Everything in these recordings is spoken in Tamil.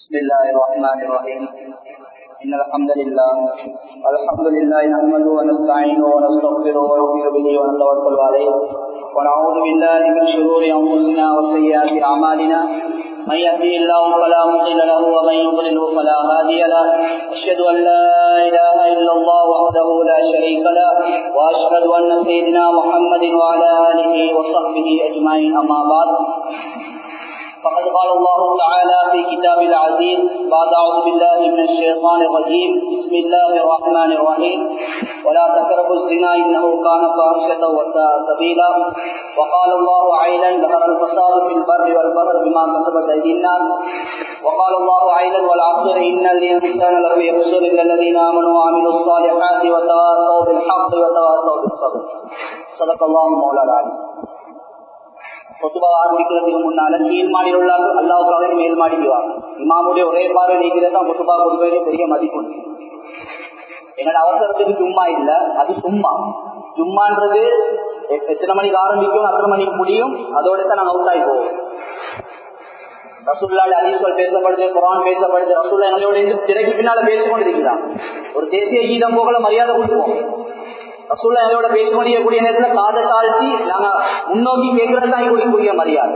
بسم الله الرحمن الرحيم إن الحمد لله الحمد لله نحمده ونستعينه ونستغفره ونؤمن به ونتوكل عليه ونعوذ بالله من شرور أنفسنا وسيئات أعمالنا من يهده الله فلا مضل له ومن يضلله فلا هادي له أشهد أن لا إله إلا الله وحده لا شريك له وأشهد أن سيدنا محمد وعلى آله وصحبه أجمعين أما بعد فقد قال الله تعالى في كتاب العزيز بعد أعوذ بالله من الشيطان الرجيم بسم الله الرحمن الرحيم ولا تقربوا الزنا إنه كان فاحشة وساء سبيلا وقال الله عينا ظهر الفساد في البر والبحر بما كسبت أيدي الناس وقال الله عينا والعصر إن الإنسان لفي خسر إلا الذين آمنوا وعملوا الصالحات وتواصوا بالحق وتواصوا بالصبر صدق الله مولانا العليم பொதுவா ஆரம்பிக்கிறதுக்கு முன்னால கீழ் மாடியில் உள்ளார்கள் அல்லாவுக்காக மேல் மாடிக்குவாங்க இமாமுடைய ஒரே பார்வை நீக்கிறது தான் பொதுவா கொடுக்கறதே பெரிய மதிப்பு என்னோட அவசரத்துக்கு சும்மா இல்ல அது சும்மா சும்மான்றது எத்தனை மணிக்கு ஆரம்பிக்கும் அத்தனை மணிக்கு முடியும் அதோட தான் நாங்கள் அவுட் ஆகி போவோம் ரசூல்லால அதீஸ்வல் பேசப்படுது குரான் பேசப்படுது ரசூல்லா எங்களோட திரைக்கு பின்னால பேசிக்கொண்டிருக்கிறான் ஒரு தேசிய கீதம் போகல மரியாதை கொடுப்போம் ரசூல்லா எங்களோட பேச முடியக்கூடிய நேரத்தில் காதை தாழ்த்தி நாங்க முன்னோக்கி கேட்கறது தான் எங்களுக்குரிய மரியாதை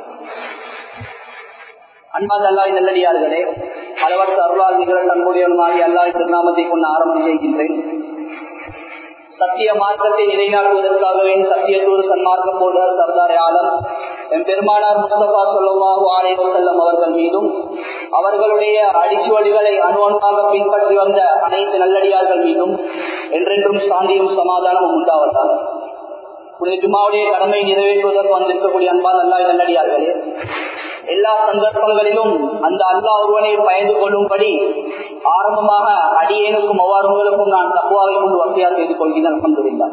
அன்பாத அல்லாஹ் நல்லடியார்களே பலவற்ற அருளால் நிகழ் தன்னுடையவனுமாகி அல்லாஹ் திருநாமத்தை கொண்டு ஆரம்பம் செய்கின்றேன் சத்திய மார்க்கத்தை நிலைநாட்டுவதற்காகவே சத்தியத்தோடு சன்மார்க்கம் போடுற சர்தார் ஆலம் என் பெருமானார் முஸ்தபா சொல்லாஹு ஆலயம் செல்லம் அவர்கள் மீதும் அவர்களுடைய அடிச்சுவடிகளை அணுவன்பாக பின்பற்றி வந்த அனைத்து நல்லடியார்கள் மீதும் என்றென்றும் சாந்தியும் சமாதானமும் உண்டாவதாக புனித ஜுமாவுடைய கடமை நிறைவேற்றுவதற்கு வந்திருக்கக்கூடிய அன்பான் அல்லா நல்லடியார்களே எல்லா சந்தர்ப்பங்களிலும் அந்த அல்லா ஒருவனை பயந்து கொள்ளும்படி ஆரம்பமாக அடியேனுக்கும் அவ்வாறுங்களுக்கும் நான் தக்குவாவை கொண்டு வசையா செய்து கொள்கிறேன் அலமதுல்லா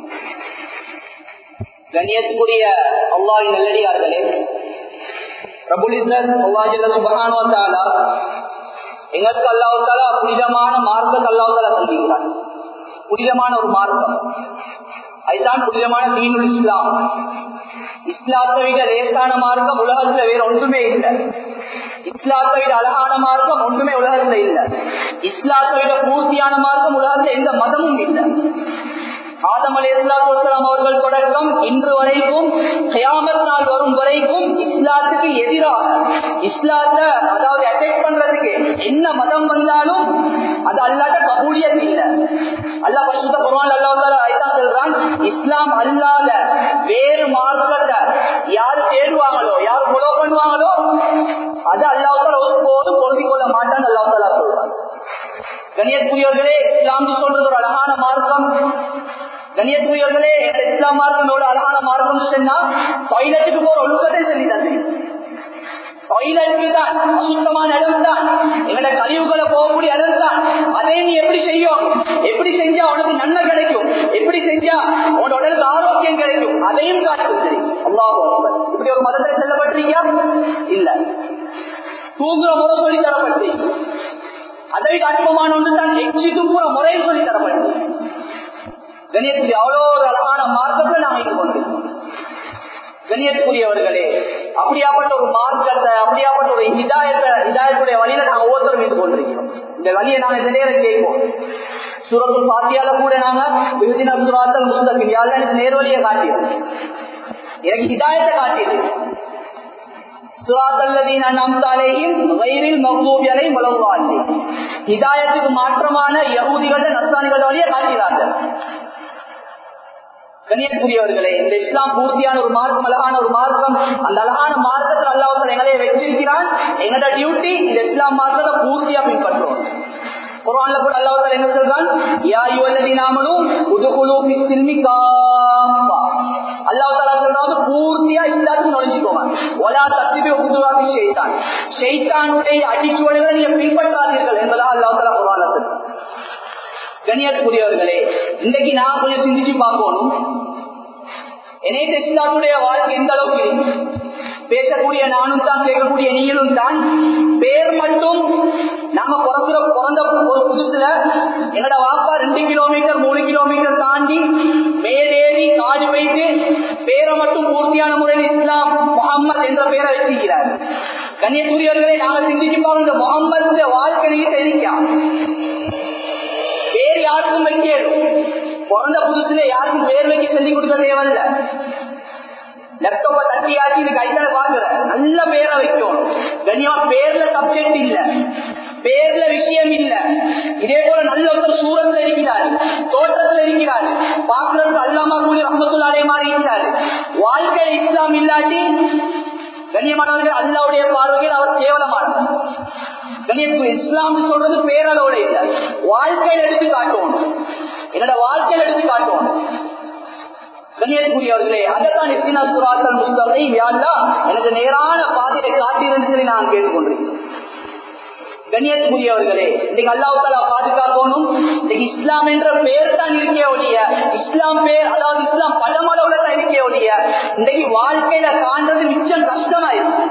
கண்ணியத்துக்குரிய அல்லாஹின் நல்லடியார்களே பிரபுலிசர் அல்லாஹில்லாலா எங்களுக்கு அல்லாஹாலா புனிதமான மார்க்கம் அல்லாஹாலா தந்திருக்கிறார் புனிதமான ஒரு மார்க்கம் அதுதான் புனிதமான தீனுல் இஸ்லாம் இஸ்லாத்தை விட லேசான மார்க்கம் உலகத்துல வேற ஒன்றுமே இல்லை இஸ்லாத்தை விட அழகான மார்க்கம் ஒன்றுமே உலகத்துல இல்லை இஸ்லாத்தை விட பூர்த்தியான மார்க்கம் உலகத்துல எந்த மதமும் இல்லை ஆதம் அலி இஸ்லாத்துலாம் அவர்கள் தொடக்கம் இன்று வரைக்கும் கயாமத் நாள் வரும் வரைக்கும் இஸ்லாத்துக்கு எதிராக இஸ்லாத்தை அதாவது அட்டாக் பண்றதுக்கு என்ன மதம் வந்தாலும் அது அல்லாட்ட கபூலியத் இல்லை அல்லா பரிசுத்த குர்ஆன் அல்லாஹ் ஐதான் சொல்றான் இஸ்லாம் அல்லாத வேறு மார்க்கத்தை யார் தேடுவாங்களோ யார் ஃபாலோ பண்ணுவாங்களோ அது அல்லாஹ் ஒருபோதும் பொருந்திக் கொள்ள மாட்டான் அல்லாஹ் சொல்றான் கணியத்துக்குரியவர்களே இஸ்லாம் சொல்றது ஒரு அழகான மார்க்கம் கண்ணியத்துரியர்களே இஸ்லாம் மார்க்கம் எவ்வளவு அழகான மார்க்கம் சொன்னா டாய்லெட்டுக்கு போற ஒழுக்கத்தை சொல்லி தந்து டாய்லெட்டுக்கு தான் அசுத்தமான இடம் தான் எங்களை கழிவுகளை போகக்கூடிய இடம் தான் அதை நீ எப்படி செய்யும் எப்படி செஞ்சா உனக்கு நன்மை கிடைக்கும் எப்படி செஞ்சா உனோட உடலுக்கு ஆரோக்கியம் கிடைக்கும் அதையும் காட்டுது அல்லாஹ் இப்படி ஒரு மதத்தை செல்லப்பட்டிருக்கியா இல்ல தூங்குற முறை சொல்லி தரப்பட்டு அதை அற்பமான ஒன்று தான் எச்சி தூங்குற முறையில் சொல்லி தரப்பட்டு கணியத்துக்கு அவ்வளோ ஒரு அழகான மார்க்கத்தை நாம் இங்கு கொண்டிருக்கோம் கண்ணியத்துக்குரியவர்களே அப்படியாப்பட்ட ஒரு மார்க்கத்தை அப்படியாப்பட்ட ஒரு ஹிதாயத்தை ஹிதாயத்துடைய வழியில நாங்க ஒவ்வொருத்தரும் மீது கொண்டிருக்கிறோம் இந்த வழியை நாங்க இந்த நேரம் கேட்போம் சூரத்து பாத்தியால கூட நாங்க விருதின சுராத்தல் முஸ்தகின் யாரும் எனக்கு நேர்வழியை காட்டியது எனக்கு ஹிதாயத்தை காட்டியது ஹிதாயத்துக்கு மாற்றமான யகுதிகள நஸ்தானிகள் வழியை காட்டுகிறார்கள் கண்ணியத்துக்குரியவர்களே இந்த இஸ்லாம் பூர்த்தியான ஒரு மார்க்கம் அழகான ஒரு மார்க்கம் அந்த அழகான மார்க்கத்தில் அல்லாஹ் எங்களை வச்சிருக்கிறான் எங்களோட டியூட்டி இந்த இஸ்லாம் மார்க்கத்தை பூர்த்தியா பின்பற்றுவோம் குரான்ல கூட அல்லாஹ் என்ன சொல்றான் யா யுவல்லதீனாமனும் உதுகுலு ஃபி சில்மி காஃபா அல்லாஹ் தஆலா சொல்றான் பூர்த்தியா இஸ்லாத்துக்கு நுழைஞ்சுக்கோங்க வலா தத்திபி உதுவாபி ஷைத்தான் ஷைத்தானுடைய அடிச்சுவடுகளை நீங்க பின்பற்றாதீர்கள் என்பதாக அல்லாஹ் தஆலா குரான்ல சொல்றான் கண்ணியத்துக்குரியவர்களே இன்னைக்கு நான் கொஞ்சம் சிந்திச்சு பார்க்கணும் என்னை இஸ்லாமுடைய வாழ்க்கை எந்த அளவுக்கு இருக்கு பேசக்கூடிய நானும் தான் கேட்கக்கூடிய நீங்களும் தான் பேர் மட்டும் நாங்க பிறந்த பிறந்த ஒரு புதுசுல என்னோட வாப்பா ரெண்டு கிலோமீட்டர் மூணு கிலோமீட்டர் தாண்டி மேலேறி காடு வைத்து பேரை மட்டும் பூர்த்தியான முறையில் இஸ்லாம் முகம்மது என்ற பெயரை வச்சிருக்கிறார் கண்ணியத்துரியவர்களை நாங்க சிந்திச்சு பாருங்க இந்த முகமது யாருக்கும் பேர் வைக்க சொல்லி கொடுக்க தேவையில்ல லேப்டாப்ப தட்டியாச்சு இது கைத்தால பாக்குற நல்ல பேரை வைக்கும் கண்ணியமா பேர்ல சப்ஜெக்ட் இல்ல பேர்ல விஷயம் இல்ல இதே போல நல்ல ஒருத்தர் சூரத்துல இருக்கிறார் தோற்றத்துல இருக்கிறார் பாக்குறதுக்கு அல்லாமா கூலி ரஹமத்துல்லாலே மாதிரி இருக்கிறார் வாழ்க்கையில் இஸ்லாம் இல்லாட்டி கண்ணியமானவர்கள் அல்லாவுடைய பார்வையில் அவர் கேவலமானவர் கண்ணியத்து இஸ்லாம் சொல்றது பேரளவுல இல்ல வாழ்க்கையில் எடுத்து காட்டுவோம் என்னோட வாழ்க்கையில் எடுத்து காட்டுவோம் கண்ணியத்துக்குரியவர்களே அதைத்தான் எத்தினா சுராக்கள் முஸ்தகை யாருலா எனக்கு நேரான பாதையை காட்டிருந்து சொல்லி நான் கேட்டுக்கொண்டிருக்கிறேன் கண்ணியத்துக்குரியவர்களே இன்னைக்கு அல்லாவுத்தாலா பாதுகாக்கணும் இன்னைக்கு இஸ்லாம் என்ற பேர் தான் இருக்கே ஒழிய இஸ்லாம் பேர் அதாவது இஸ்லாம் பழமளவுல தான் இருக்கே ஒழிய இன்னைக்கு வாழ்க்கையில காண்றது மிச்சம் கஷ்டமாயிருச்சு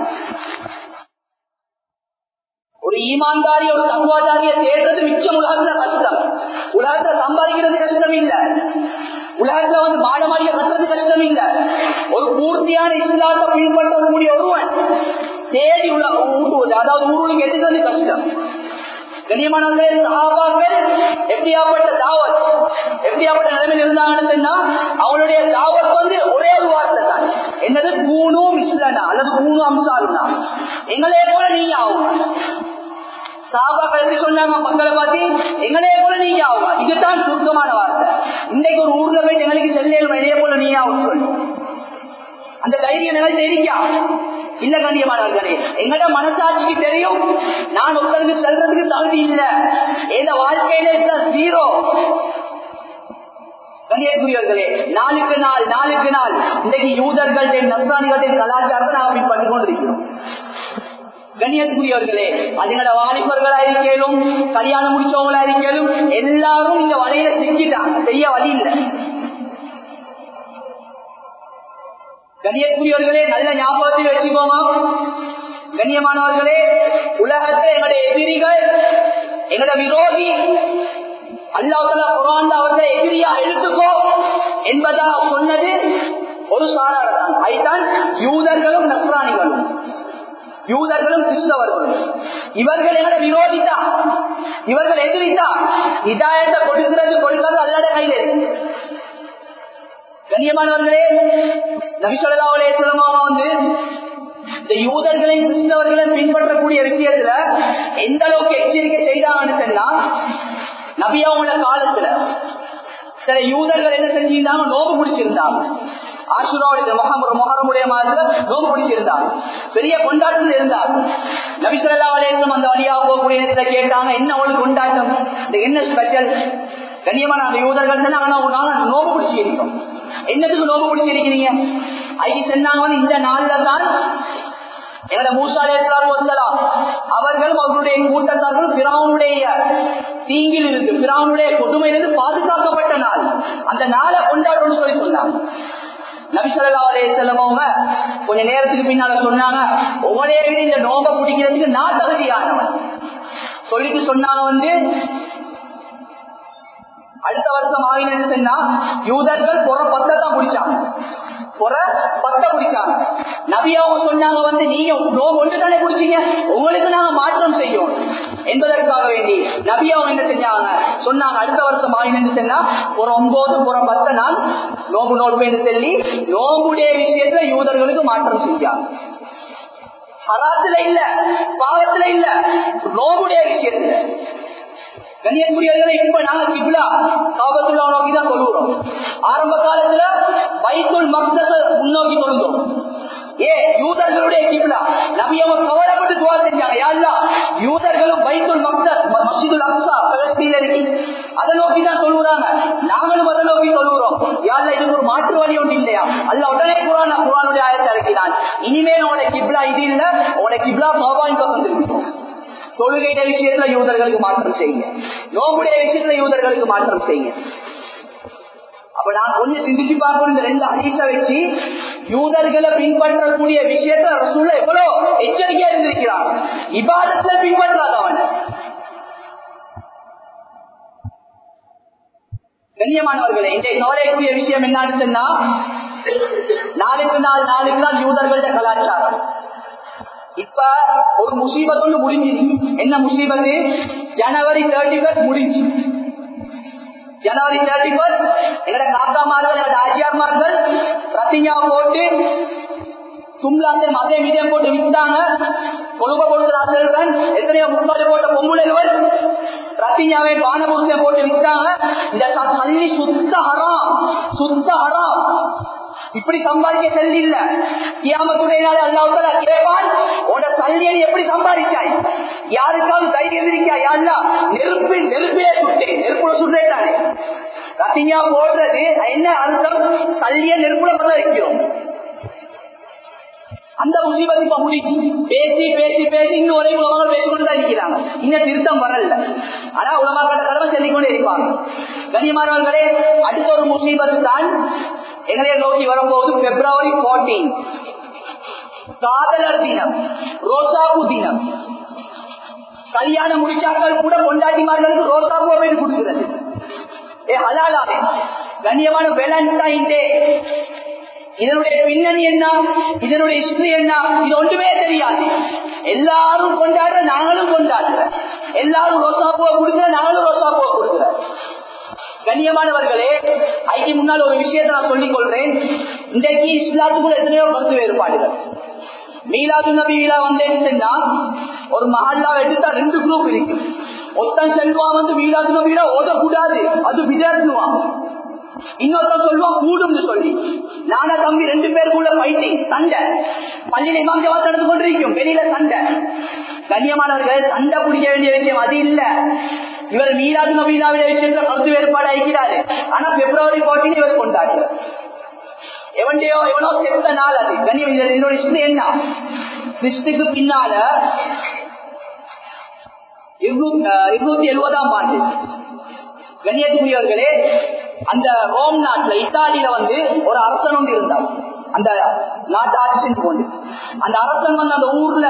ஒரு ஈமான்தாரி ஒரு தங்குவாதாரிய தேடுறது மிச்சம் உலகத்துல கஷ்டம் உலகத்துல சம்பாதிக்கிறது கஷ்டம் இல்ல உலகத்துல வந்து மாடமாடிய கட்டுறது கஷ்டம் இல்ல ஒரு பூர்த்தியான இஸ்லாத்தை பின்பற்றக்கூடிய ஒருவன் தேடி உள்ள ஊட்டுவது அதாவது ஊருக்கு எட்டுறது கஷ்டம் கண்ணியமானவர்களே சஹாபாக்கள் எப்படியாப்பட்ட தாவத் எப்படியாப்பட்ட நிலைமையில் இருந்தாங்கன்னு சொன்னா அவங்களுடைய தாவத் வந்து ஒரே ஒரு வார்த்தை தான் என்னது கூணும் இஸ்லனா அல்லது கூணும் அம்சாலுனா எங்களே போல நீங்க ஆகும் சாபாக்கள் எப்படி சொன்னாங்க மக்களை பார்த்து எங்களே போல நீங்க ஆகும் இதுதான் சுருக்கமான வார்த்தை இன்னைக்கு ஒரு ஊர்ல போயிட்டு எங்களுக்கு செல்லையில் இதே போல நீ ஆகும் சொல்லு அந்த தைரியம் எங்களுக்கு தெரியா இல்ல கண்ணியமானவர்களே எங்கட மனசாட்சிக்கு தெரியும் நான் ஒருத்தருக்கு செல்றதுக்கு தகுதி இல்ல எந்த வாழ்க்கையில ஜீரோ கண்ணியக்குரியவர்களே நாளுக்கு நாள் நாளுக்கு நாள் இன்றைக்கு யூதர்களுடைய நஸ்தானிகளுடைய கலாச்சாரத்தை நாம் அப்படி பண்ணி கொண்டிருக்கிறோம் கண்ணியத்துக்குரியவர்களே அதுங்களோட வாலிபர்களா இருக்கலும் கல்யாணம் முடிச்சவங்களா இருக்கலும் எல்லாரும் இந்த வலையில சிக்கிட்டாங்க செய்ய வழி இல்லை கண்ணியத்துக்குரியவர்களே நல்ல ஞாபகத்தில் வச்சுக்கோமா கண்ணியமானவர்களே உலகத்தை எங்களுடைய எதிரிகள் எங்களோட விரோதி அல்லாஹல குரான் அவர்களை எதிரியா எடுத்துக்கோ என்பதாக சொன்னது ஒரு சாரார் தான் அதுதான் யூதர்களும் நஸ்ரானிகளும் யூதர்களும் கிறிஸ்தவர்களும் இவர்கள் எங்களை விரோதித்தா இவர்கள் எதிரித்தா இதாயத்தை கொடுக்கிறது கொடுக்கிறது அல்லாத கையில் இருக்கு கண்ணியமானவர்களே நபிசல்லாவுலே சொல்லமாவா வந்து இந்த யூதர்களையும் கிறிஸ்தவர்களையும் பின்பற்றக்கூடிய விஷயத்துல எந்த அளவுக்கு எச்சரிக்கை செய்தாங்கன்னு சொன்னா நபியாவோட காலத்துல சில யூதர்கள் என்ன செஞ்சிருந்தாங்க நோம்பு பிடிச்சிருந்தாங்க ஆசுராவுடைய முகம் முகரமுடைய மாதத்துல நோம்பு பிடிச்சிருந்தாங்க பெரிய கொண்டாட்டத்தில் இருந்தார் நபிசல்லா அலேசம் அந்த வழியா போகக்கூடிய நேரத்துல கேட்டாங்க என்ன ஒரு கொண்டாட்டம் இந்த என்ன ஸ்பெஷல் கண்ணியமான அந்த யூதர்கள் நாங்க நோம்பு பிடிச்சிருக்கோம் என்னத்துக்கு நோம்பு பிடிச்சிருக்கிறீங்க ஐக்கு சொன்னாங்க வந்து இந்த நாள்ல தான் எங்களோட மூசாலே வசலாம் அவர்களும் அவர்களுடைய கூட்டத்தார்களும் பிராவுடைய தீங்கில் இருந்து பிராவுடைய கொடுமையிலிருந்து பாதுகாக்கப்பட்ட நாள் அந்த நாளை கொண்டாடணும்னு சொல்லி சொன்னாங்க நபிசல்லா அலே செல்லவங்க கொஞ்ச நேரத்துக்கு பின்னால சொன்னாங்க உங்களே விட இந்த நோம்ப பிடிக்கிறதுக்கு நான் தகுதியானவன் சொல்லிட்டு சொன்னாங்க வந்து அடுத்த வருஷம் ஆகினு சொன்னா யூதர்கள் புற பத்தை தான் பிடிச்சாங்க புற பத்தை பிடிச்சாங்க நபியாவும் சொன்னாங்க வந்து நீங்க நோம்பு ஒன்று தானே பிடிச்சீங்க உங்களுக்கு நாங்க மாற்றம் செய்யும் என்பதற்காக வேண்டி நபியாவும் என்ன செஞ்சாங்க சொன்னாங்க அடுத்த வருஷம் ஆகினு சொன்னா ஒரு ஒன்பது புற பத்து நாள் நோம்பு நோன்பு என்று சொல்லி நோம்புடைய விஷயத்துல யூதர்களுக்கு மாற்றம் செஞ்சாங்க ஹராத்துல இல்ல பாவத்துல இல்ல நோம்புடைய விஷயத்துல கண்ணியக்குரியவர்களை இப்ப நாங்க கிப்லா காபத்துள்ளா நோக்கி தான் கொள்கிறோம் ஆரம்ப காலத்துல பைத்துல் மக்தச முன்னோக்கி கொள்கிறோம் ஏ யூதர்களுடைய கிப்லா நபியவங்க கவலைப்பட்டு துவா செஞ்சாங்க யாருலா யூதர்களும் பைத்துல் மக்தஸ் மசிதுல் அக்ஸா பலஸ்தீன்ல இருக்கு அதை நோக்கி தான் சொல்லுறாங்க நாங்களும் அதை நோக்கி சொல்லுறோம் யாருல இதுக்கு ஒரு மாற்று வழி ஒன்று இல்லையா அல்ல உடனே குரான் குரானுடைய ஆயத்தை இறக்கிறான் இனிமேல் உங்களோட கிப்லா இது இல்ல உங்களோட கிப்லா சோபாயின் பக்கம் திரும்பிக்கும் தொழுகையிட விஷயத்துல யூதர்களுக்கு மாற்றம் செய்யுங்க நோம்புடைய விஷயத்துல யூதர்களுக்கு மாற்றம் செய்யுங்க அப்ப நான் கொஞ்சம் சிந்திச்சு பார்க்கணும் இந்த ரெண்டு ஹதீஸ வச்சு யூதர்களை பின்பற்றக்கூடிய விஷயத்த ரசூல எவ்வளவு எச்சரிக்கையா இருந்திருக்கிறான் இபாதத்துல பின்பற்றாத அவன் கண்ணியமானவர்களே இன்றைய கவலைக்குரிய விஷயம் என்னன்னு சொன்னா நாளுக்கு நாள் நாளுக்கு நாள் யூதர்கள்ட கலாச்சாரம் இப்ப ஒரு முசீபத் ஒன்று முடிஞ்சு என்ன முசீபத்து ஜனவரி தேர்ட்டி ஃபர்ஸ்ட் முடிஞ்சு ஜனவரி தேர்ட்டி ஃபர்ஸ்ட் எங்கட காக்காமார்கள் எங்கட ஆச்சியார்மார்கள் ரத்திஞ்சா போட்டு தும்லாசர் அதே மீடியம் போட்டு விட்டாங்க கொழும்ப கொடுத்த ஆசிரியர்கள் எத்தனையோ முக்காடு போட்ட பொங்குலைகள் ரத்திஞ்சாவை பானபுருஷை போட்டு விட்டாங்க இந்த தண்ணி சுத்த ஹராம் சுத்த ஹராம் இப்படி சம்பாதிக்க செல்வி இல்ல கியாமத்துடைய நாள் அல்லாவுத்தல கேட்பான் உட தள்ளியை எப்படி சம்பாதிச்சாய் யாருக்காவது தைரியம் இருக்கா யாருன்னா நெருப்பு நெருப்பே சுட்டேன் நெருப்புல சுட்டேட்டானே ரத்திஞ்சா போடுறது என்ன அர்த்தம் சல்லிய நெருப்புல பத வைக்கிறோம் அந்த முசீபத் இப்ப முடிச்சு பேசி பேசி பேசி இன்னும் ஒரே உலமாக பேசிக்கொண்டு தான் இருக்கிறாங்க இன்னும் திருத்தம் வரல ஆனா உலமாக்கட்ட கடமை சொல்லிக்கொண்டே இருப்பாங்க கண்ணியமானவர்களே அடுத்த ஒரு முசீபத்து தான் எங்களை நோக்கி வரும்போது பிப்ரவரி போர்டீன் காதலர் தினம் ரோசாபு தினம் கல்யாணம் முடிச்சாக்கள் கூட கொண்டாட்டிமார்களுக்கு ரோசாபு அப்படின்னு கொடுக்கிறது ஏ ஹலாலாவே கண்ணியமான வேலண்டைன் டே இதனுடைய பின்னணி என்ன இதனுடைய ஹிஸ்டரி என்ன இது ஒன்றுமே தெரியாது எல்லாரும் கொண்டாடுற நாங்களும் கொண்டாடுற எல்லாரும் ரோசா பூவை கொடுக்குற நாங்களும் ரோசா பூவை கொடுக்குற கண்ணியமானவர்களே ஐக்கு முன்னால் ஒரு விஷயத்தை நான் சொல்லிக் கொள்றேன் இன்றைக்கு இஸ்லாத்துக்குள்ள எத்தனையோ கருத்து வேறுபாடுகள் மீலாது நபி விழா வந்தேன்னு சொன்னா ஒரு மஹல்லா எடுத்தா ரெண்டு குரூப் இருக்கு ஒத்தன் செல்வான் வந்து மீலாது நபியில ஓதக்கூடாது அது விதர்த்துவான் இன்னொருத்தர் சொல்லுவான் கூடும்னு சொல்லி நானா தம்பி ரெண்டு பேருக்குள்ள ஃபைட்டிங் சண்டை பள்ளியில இமாம் ஜவாத் நடந்து கொண்டிருக்கும் வெளியில சண்டை கண்ணியமானவர்கள் சண்டை பிடிக்க வேண்டிய விஷயம் அது இல்ல இவர் மீராது நபீனாவிட விஷயத்துல கருத்து வேறுபாடு அழைக்கிறாரு ஆனா பிப்ரவரி போட்டின்னு இவர் கொண்டாடுறார் எவன்டையோ எவனோ செத்த நாள் அது கண்ணியம் என்னோட விஷயம் என்ன கிறிஸ்துக்கு பின்னால இருநூத்தி எழுபதாம் ஆண்டு கண்ணியத்துக்குரியவர்களே அந்த ரோம் நாட்டுல இத்தாலியில வந்து ஒரு அரசன் ஒன்று இருந்தார் அந்த நாட்டு ஆட்சி செஞ்சு கொண்டு அந்த அரசன் வந்து அந்த ஊர்ல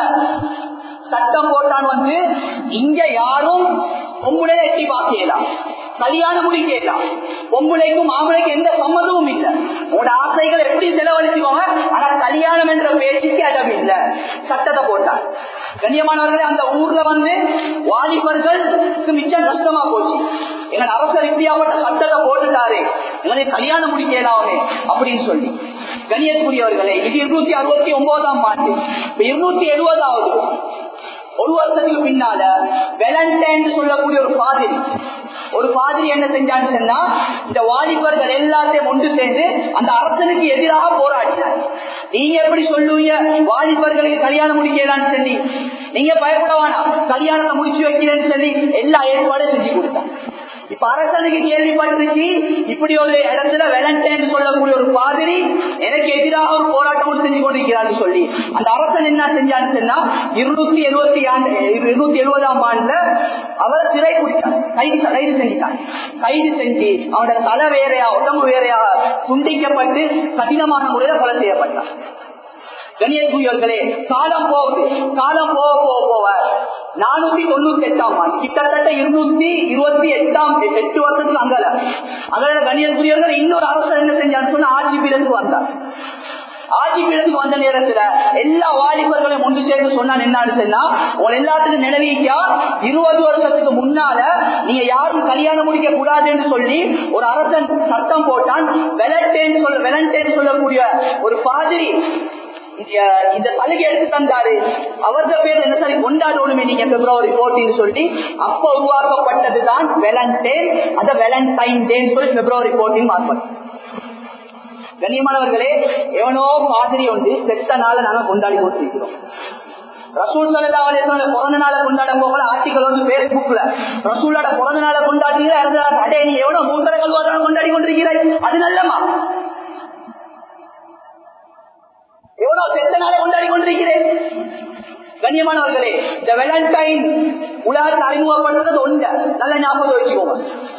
சட்டம் போட்டான் வந்து இங்க யாரும் பொம்புளைய எட்டி பார்க்கலாம் கல்யாணம் முடிக்கலாம் பொம்புளைக்கும் மாமலைக்கும் எந்த சம்மதமும் இல்லை உங்களோட ஆசைகள் எப்படி செலவழிச்சுக்கோங்க ஆனா கல்யாணம் என்ற பேச்சுக்கு இடம் இல்லை சட்டத்தை போட்டான் கண்ணியமானவர்களே அந்த ஊர்ல வந்து வாலிபர்களுக்கு மிச்சம் கஷ்டமா போச்சு எங்க அரசர் இப்படியாப்பட்ட சட்டத்தை போட்டுட்டாரு எங்களை கல்யாணம் முடிக்கலாமே அப்படின்னு சொல்லி கணியத்துக்குரியவர்களே இது இருநூத்தி அறுபத்தி ஒன்பதாம் ஆண்டு இப்ப இருநூத்தி எழுபதாவது ஒரு வருஷத்துக்கு பின்னால வெலண்டைன் சொல்லக்கூடிய ஒரு பாதிரி ஒரு பாதிரி என்ன செஞ்சான்னு சொன்னா இந்த வாலிபர்கள் எல்லாத்தையும் ஒன்று சேர்ந்து அந்த அரசனுக்கு எதிராக போராடினார் நீங்க எப்படி சொல்லுவீங்க வாலிபர்களுக்கு கல்யாணம் முடிக்கலான்னு சொல்லி நீங்க பயப்பட வேணாம் கல்யாணத்தை முடிச்சு வைக்கிறேன்னு சொல்லி எல்லா ஏற்பாடும் செஞ்சு கொடுத்தாங்க இப்ப அரசனுக்கு கேள்விப்பட்டுருச்சு இப்படி ஒரு இடத்துல வெலண்டைன் சொல்லக்கூடிய ஒரு பாதிரி எனக்கு எதிராக ஒரு போராட்டம் செஞ்சு கொண்டிருக்கிறான்னு சொல்லி அந்த அரசன் என்ன செஞ்சான்னு சொன்னா இருநூத்தி எழுபத்தி ஆண்டு இருநூத்தி எழுபதாம் ஆண்டுல அவரை சிறை குடிச்சான் கைது கைது செஞ்சுட்டான் கைது செஞ்சு அவனோட தலை வேறையா உடம்பு வேறையா துண்டிக்கப்பட்டு கடினமான முறையில கொலை செய்யப்பட்டான் கணியத்துக்குரியவர்களே காலம் போகுது காலம் போக போக போக நானூத்தி தொண்ணூத்தி எட்டாம் ஆண்டு கிட்டத்தட்ட இருநூத்தி இருபத்தி எட்டாம் எட்டு வருஷத்துக்கு அங்கல அகல கணியத்துக்குரியவர்கள் இன்னொரு அரசர் என்ன செஞ்சான்னு சொன்னா ஆட்சி பீடத்துக்கு வந்தார் ஆட்சி பீடத்துக்கு வந்த நேரத்துல எல்லா வாலிபர்களையும் ஒன்று சேர்ந்து சொன்னான் என்னன்னு சொன்னா உங்க எல்லாத்துக்கும் நிலவிக்கா இருபது வருஷத்துக்கு முன்னால நீங்க யாரும் கல்யாணம் முடிக்க கூடாதுன்னு சொல்லி ஒரு அரசன் சட்டம் போட்டான் வெலண்டேன்னு சொல்ல வெலண்டேன்னு சொல்லக்கூடிய ஒரு பாதிரி இந்த சலுகை எடுத்து தந்தாரு அவரது பேர் என்ன சரி கொண்டாடணுமே நீங்க பிப்ரவரி போர்டீன் சொல்லி அப்ப உருவாக்கப்பட்டதுதான் வெலண்டைன் அந்த வெலண்டைன் டேன்னு சொல்லி பிப்ரவரி போர்டீன் மாற்றம் கண்ணியமானவர்களே எவனோ மாதிரி ஒன்று செத்த நாளை நாங்க கொண்டாடி கொண்டிருக்கிறோம் ரசூல் சல்லா அலிஸ்லாமோட பிறந்த நாளை கொண்டாட போகல ஆர்டிகல் வந்து பேஸ்புக்ல ரசூலோட பிறந்த நாளை கொண்டாடுறீங்க அடே நீ எவ்வளவு மூத்தர கல்வாதான் கொண்டாடி கொண்டிருக்கிறாய் அது நல்லமா எவ்வளவு செத்த நாளை கொண்டாடி கொண்டிருக்கிறேன் கண்ணியமானவர்களே இந்த வெலண்டைன் உலகத்தில் அறிமுகப்படுறது ஒன்று நல்ல ஞாபகம் வச்சுக்கோங்க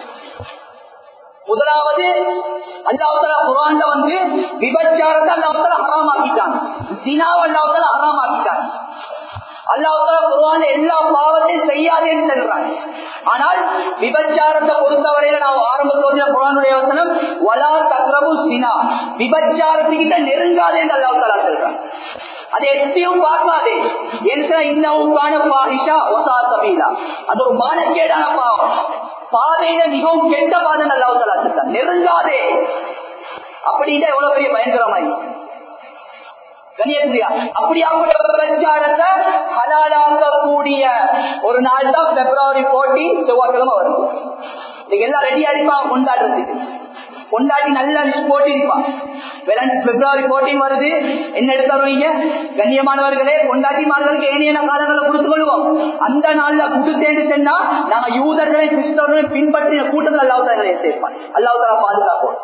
முதலாவது அல்லாஹால குரான்ல வந்து விபச்சாரத்தை அல்லாஹால ஹராமாக்கிட்டான் சினாவை அல்லாஹால ஹராமாக்கிட்டான் அல்லாஹால குரான் எல்லா பாவத்தையும் செய்யாதேன்னு சொல்றாங்க ஆனால் விபச்சாரத்தை பொறுத்தவரையில நான் ஆரம்ப சோதனை குரானுடைய வசனம் வலா தக்ரபு சினா விபச்சாரத்துக்கிட்ட நெருங்காதேன்னு அல்லாஹால சொல்றாங்க அதை எத்தையும் பார்க்காதே என்ற இன்னவுக்கான பாரிஷா ஒசா சபீலா அது ஒரு மானக்கேடான பாவம் பாதையில மிகவும் கெட்ட பாதை நல்லா நெருங்காதே அப்படின்னா எவ்வளவு பெரிய பயங்கரமாய் கணியத்திரியா அப்படியாப்பட்ட பிரச்சாரத்தை ஹலாலாக்கக்கூடிய ஒரு நாள் தான் பிப்ரவரி போர்டீன் செவ்வாய்க்கிழமை வருது இன்னைக்கு எல்லாம் ரெடியா இருப்பான் கொண்டாடுறதுக்கு கொண்டாடி நல்ல லிஸ்ட் போட்டிருப்பான் பிப்ரவரி போர்டீன் வருது என்ன எடுத்துறீங்க கண்ணியமானவர்களே கொண்டாட்டிமார்களுக்கு ஏனைய காலங்களில் கொடுத்துக் கொள்வோம் அந்த நாள்ல கொடுத்தேன்னு சொன்னா நாங்க யூதர்களை கிறிஸ்தவர்களை பின்பற்றின கூட்டத்தில் அல்லாவுதங்களை சேர்ப்பான் அல்லாவுதலா பாதுகாப்போம்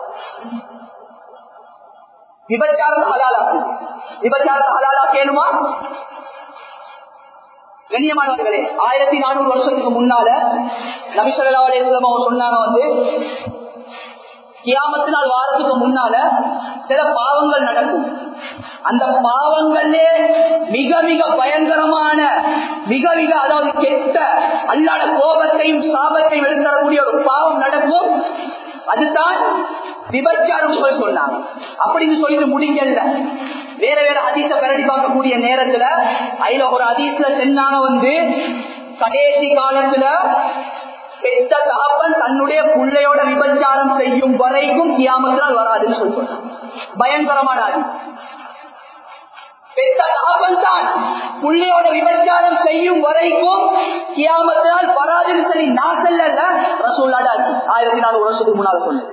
விபச்சாரத்தை ஹலாலாக்கு விபச்சாரத்தை ஹலாலா கேளுமா கண்ணியமானவர்களே ஆயிரத்தி நானூறு வருஷத்துக்கு முன்னால நபிசல்லா அலேஸ்லம் அவங்க சொன்னாங்க வந்து கியாமத்து நாள் வாரத்துக்கு முன்னால சில பாவங்கள் நடக்கும் அந்த பாவங்களே மிக மிக பயங்கரமான மிக மிக அதாவது கெட்ட அல்லாத கோபத்தையும் சாபத்தையும் எடுத்தரக்கூடிய ஒரு பாவம் நடக்கும் அதுதான் விபச்சாரம் சொல்லி சொன்னாங்க அப்படின்னு சொல்லிட்டு முடிக்கல வேற வேற அதிச பிரடி பார்க்கக்கூடிய நேரத்துல அதுல ஒரு அதிசல சென்னாங்க வந்து கடைசி காலத்துல பெத்த தகப்பன் தன்னுடைய பிள்ளையோட விபச்சாரம் செய்யும் வரைக்கும் கியாமத்தினால் வராதுன்னு சொல்லி சொன்னாங்க பயங்கரமான அதிசம் பெத்த தகப்பன் தான் புள்ளையோட விபச்சாரம் செய்யும் வரைக்கும் கியாமத்தினால் வராதுன்னு சொல்லி நான் செல்ல ரசூல்லாட ஆயிரத்தி நாலு வருஷத்துக்கு முன்னால சொன்னேன்